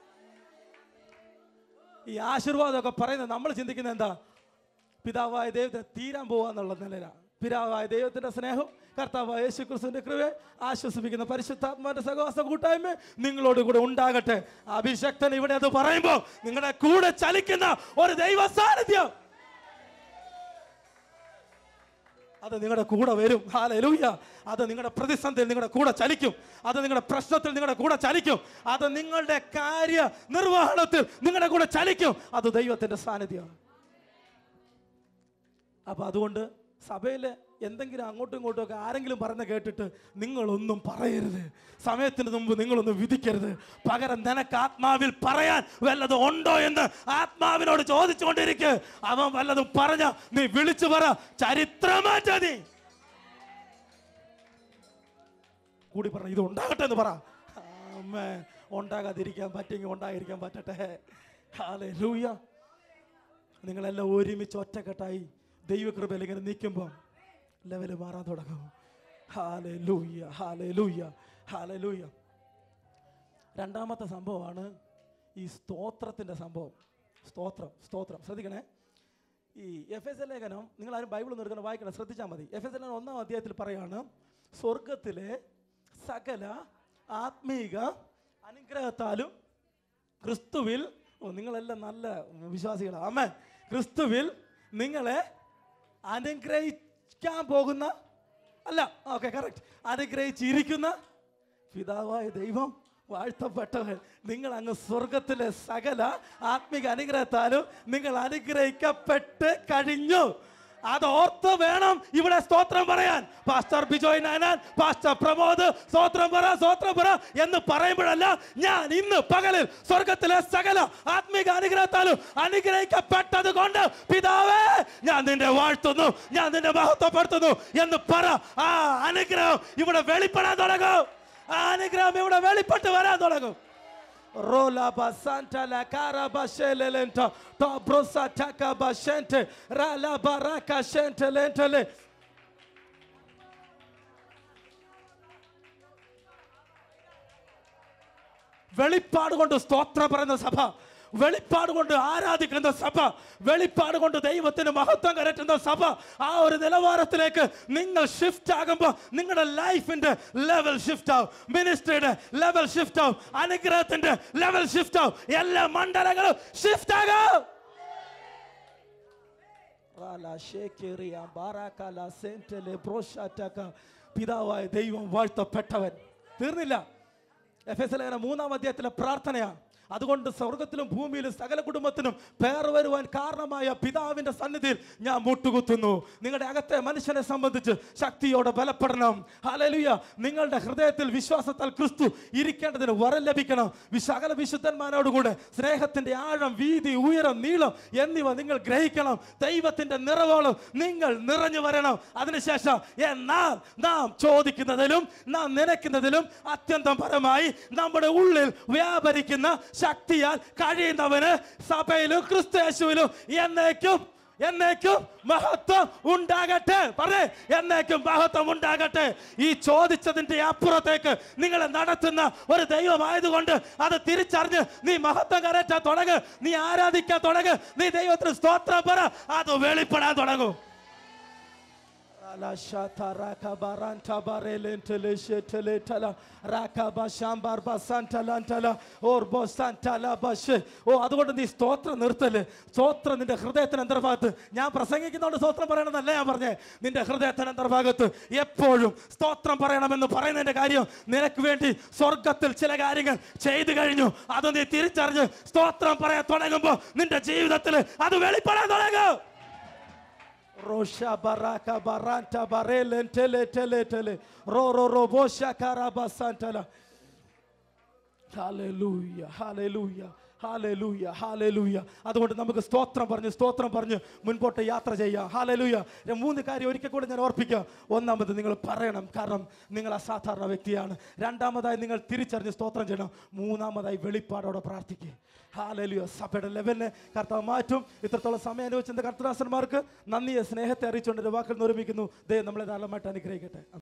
ഈ ആശീർവാദമൊക്കെ പറയുന്നത് നമ്മൾ ചിന്തിക്കുന്നത് എന്താ പിതാവായ ദൈവത്തെ തീരാൻ പോവാന്നുള്ള നിലയിലാണ് പിതാവായ ദൈവത്തിന്റെ സ്നേഹം കർത്താവായ യേശു ക്രിസ്തുവിന്റെ കൃപ ആശ്വസിപ്പിക്കുന്ന പരിശുദ്ധാത്മാന്റെ സഹവാസ കൂട്ടായ്മ നിങ്ങളോട് കൂടെ ഉണ്ടാകട്ടെ അഭിഷക്തൻ ഇവിടെ അത് പറയുമ്പോൾ നിങ്ങളുടെ കൂടെ ചലിക്കുന്ന ഒരു ദൈവ സാന്നിധ്യം അത് നിങ്ങളുടെ കൂടെ വരും ഹാലൂയ അത് നിങ്ങളുടെ പ്രതിസന്ധിയിൽ നിങ്ങളുടെ കൂടെ ചലിക്കും അത് നിങ്ങളുടെ പ്രശ്നത്തിൽ നിങ്ങളുടെ കൂടെ ചലിക്കും അത് നിങ്ങളുടെ കാര്യ നിർവഹണത്തിൽ നിങ്ങളുടെ കൂടെ ചലിക്കും അത് ദൈവത്തിന്റെ സാന്നിധ്യമാണ് അപ്പൊ അതുകൊണ്ട് സഭയിൽ എന്തെങ്കിലും അങ്ങോട്ടും ഇങ്ങോട്ടും ഒക്കെ ആരെങ്കിലും പറഞ്ഞ കേട്ടിട്ട് നിങ്ങളൊന്നും പറയരുത് സമയത്തിന് മുമ്പ് നിങ്ങളൊന്നും വിധിക്കരുത് പകരം നിനക്ക് ആത്മാവിൽ പറയാൻ വല്ലതും ഉണ്ടോ എന്ന് ആത്മാവിനോട് ചോദിച്ചുകൊണ്ടിരിക്കുക അവൻ വല്ലതും പറഞ്ഞ നീ വിളിച്ചു പറ ചരിത്രമാറ്റ നീ കൂടി പറ ഇത് ഉണ്ടാകട്ടെ എന്ന് പറ അമ്മേ ഉണ്ടാകാതിരിക്കാൻ പറ്റെങ്കിൽ ഉണ്ടായിരിക്കാൻ പറ്റട്ടെ ഹാലേ ലൂയ നിങ്ങളെല്ലാം ഒരുമിച്ച് ഒറ്റക്കെട്ടായി ദൈവകൃപയിൽ ഇങ്ങനെ നിൽക്കുമ്പോൾ ലെവല് മാറാൻ തുടങ്ങും ഹാലേ ലൂയ്യ ഹാലേ ലൂയ്യ ഹാലേ ലൂയ്യ രണ്ടാമത്തെ സംഭവമാണ് ഈ സ്തോത്രത്തിൻ്റെ സംഭവം സ്തോത്രം സ്തോത്രം ശ്രദ്ധിക്കണേ ഈ എഫ് എസ് എൽ ലേഖനം നിങ്ങൾ ആരും ബൈബിൾ ഒന്നും എടുക്കണം വായിക്കണം ശ്രദ്ധിച്ചാൽ മതി എഫ് എസ് എൽ ലേഖനം ഒന്നാം അധ്യായത്തിൽ പറയാണ് സ്വർഗത്തിലെ സകല ആത്മീക അനുഗ്രഹത്താലും ക്രിസ്തുവിൽ ഓ നിങ്ങളെല്ലാം നല്ല വിശ്വാസികളാണ് അമ്മ ക്രിസ്തുവിൽ നിങ്ങളെ അനുഗ്രഹിക്കാൻ പോകുന്ന അല്ല ഓക്കെ കറക്റ്റ് അനുഗ്രഹിച്ചിരിക്കുന്ന പിതാവായ ദൈവം വാഴ്ത്തപ്പെട്ടവൻ നിങ്ങൾ അങ്ങ് സ്വർഗത്തിലെ സകല ആത്മിക അനുഗ്രഹത്താലും നിങ്ങൾ അനുഗ്രഹിക്കപ്പെട്ട് കഴിഞ്ഞു അത് ഓർത്ത് വേണം ഇവിടെ സ്തോത്രം പറയാൻ പാസ്റ്റർ ബിജോയ് നാനാൻ പാസ്റ്റർ പ്രമോദ് സ്തോത്രം പറ സ്തോത്രം പറ എന്ന് പറയുമ്പോഴല്ല ഞാൻ ഇന്ന് പകലിൽ സ്വർഗത്തിലെ സകല ആത്മിക അനുഗ്രഹത്താലും അനുഗ്രഹിക്കപ്പെട്ടത് കൊണ്ട് പിതാവേ ഞാൻ നിന്റെ വാഴ്ത്തുന്നു ഞാൻ നിന്റെ മഹത്വപ്പെടുത്തുന്നു എന്ന് പറ ആ അനുഗ്രഹം ഇവിടെ വെളിപ്പെടാൻ തുടങ്ങും ആ അനുഗ്രഹം ഇവിടെ വെളിപ്പെട്ട് വരാൻ തുടങ്ങും Rola basanta la cara bashele lento to brosa taka bashente rala baraka shente lentele വെളിപ്പാട് കൊണ്ട് സ്തോത്രം പറയുന്ന സഭ വെളിപ്പാട് കൊണ്ട് ആരാധിക്കുന്ന സഭ വെളിപ്പാട് കൊണ്ട് ദൈവത്തിന് മഹത്വം കരറ്റുന്ന സഭ ആ ഒരു നിലവാരത്തിലേക്ക് നിങ്ങൾ ഷിഫ്റ്റ് ആകുമ്പോൾ നിങ്ങളുടെ ലൈഫിന്റെ ലെവൽ ഷിഫ്റ്റ് ആവും മിനിസ്ട്രിയുടെ ലെവൽ ഷിഫ്റ്റ് ആവും അനുഗ്രഹത്തിന്റെ ലെവൽ ഷിഫ്റ്റ് ആവും എല്ലാ മണ്ഡലങ്ങളും ഷിഫ്റ്റ് ആകും റാലാ ഷേക്കേറിയ ബാറാക്കാല സെന്റലെ ബ്രോഷാറ്റാക്ക പിതാവായ ദൈവം വാഴ്ത്തപ്പെട്ടവൻ തീർന്നില്ല എഫ് എസ് ലേഖനം മൂന്നാം അധ്യായത്തിലെ പ്രാർത്ഥനയാ അതുകൊണ്ട് സ്വർഗത്തിലും ഭൂമിയിലും സകല കുടുംബത്തിനും പേർ വരുവാൻ കാരണമായ പിതാവിന്റെ സന്നിധിയിൽ ഞാൻ മുട്ടുകുത്തുന്നു നിങ്ങളുടെ അകത്തെ മനുഷ്യനെ സംബന്ധിച്ച് ശക്തിയോടെ ബലപ്പെടണം ഹല്ലേലൂയ നിങ്ങളുടെ ഹൃദയത്തിൽ വിശ്വാസത്താൽ ക്രിസ്തു ഇരിക്കേണ്ടതിന് വരം ലഭിക്കണം വി- സകല വിശുദ്ധന്മാരോടുകൂടെ സ്നേഹത്തിന്റെ ആഴം വീതി ഉയരം നീളം എന്നിവ നിങ്ങൾ ഗ്രഹിക്കണം ദൈവത്തിന്റെ നിറവോളം നിങ്ങൾ നിറഞ്ഞു വരണം അതിനുശേഷം എന്നാൽ നാം ചോദിക്കുന്നതിലും നാം നനയ്ക്കുന്നതിലും അത്യന്തം പരമായി നമ്മുടെ ഉള്ളിൽ വ്യാപരിക്കുന്ന ശക്തിയാൽ കഴിയുന്നവന് സഭയിലും ക്രിസ്തേശുവിലും എന്നേക്കും എന്നേക്കും മഹത്വം ഉണ്ടാകട്ടെ പറയേ എന്നേക്കും മഹത്വം ഉണ്ടാകട്ടെ ഈ ചോദിച്ചതിന്റെ അപ്പുറത്തേക്ക് നിങ്ങളെ നടത്തുന്ന ഒരു ദൈവമായതുകൊണ്ട് അത് തിരിച്ചറിഞ്ഞ് നീ മഹത്വം കരറ്റാൻ തുടങ്ങ് നീ ആരാധിക്കാൻ തുടങ്ങ് നീ ദൈവത്തിന് സ്തോത്രം പറ അത് വെളിപ്പെടാൻ തുടങ്ങും Alashata rakabaranta barelentele shetele tala rakabashambar basantala ഓർബോ സantala bashe ഓ അതുകൊണ്ട് നീ സ്തോത്രം നിർത്തല് സ്തോത്രം നിന്റെ ഹൃദയത്തിന് അന്തർഭാഗത്ത് ഞാൻ പ്രസംഗിക്കുന്നതുകൊണ്ട് സ്തോത്രം പറയണമെന്നല്ല ഞാൻ പറഞ്ഞേ നിന്റെ ഹൃദയത്തിന് അന്തർഭാഗത്ത് എപ്പോഴും സ്തോത്രം പറയണമെന്ന് പറയുന്നതിന്റെ കാര്യം നിനക്ക് വേണ്ടി സ്വർഗത്തിൽ ചില കാര്യങ്ങൾ ചെയ്തു കഴിഞ്ഞു അത് നീ തിരിച്ചറിഞ്ഞ് സ്തോത്രം പറയാൻ തുടങ്ങുമ്പോൾ നിന്റെ ജീവിതത്തിൽ അത് വെളിപ്പെടാൻ തുടങ്ങും Rosha baraka baranta barelen tele tele tele ro ro ro bosha karabasantala Hallelujah, hallelujah. Hallelujah hallelujah അതുകൊണ്ട് നമുക്ക് സ്തോത്രം പറഞ്ഞ് സ്തോത്രം പറഞ്ഞ് മുൻപോട്ട് യാത്ര ചെയ്യാം ഹാലലൂയ മൂന്ന് കാര്യം ഒരിക്കൽ കൂടെ ഞാൻ ഓർപ്പിക്കാം ഒന്നാമത് നിങ്ങൾ പറയണം കാരണം നിങ്ങൾ അസാധാരണ വ്യക്തിയാണ് രണ്ടാമതായി നിങ്ങൾ തിരിച്ചറിഞ്ഞ് സ്തോത്രം ചെയ്യണം മൂന്നാമതായി വെളിപ്പാടോടെ പ്രാർത്ഥിക്കുക ഹാലലിയോ സഭയുടെ ലെവലിനെ കർത്താവ് മാറ്റും ഇത്രത്തോളം സമയം അനുവദിച്ചെന്ന കർത്തദാസന്മാർക്ക് നന്ദിയെ സ്നേഹത്തെ അറിയിച്ചുകൊണ്ട് ഒരു വാക്കിൽ നിർമ്മിക്കുന്നു ദൈവം നമ്മളെ ധാരാളമായിട്ട് അനുഗ്രഹിക്കട്ടെ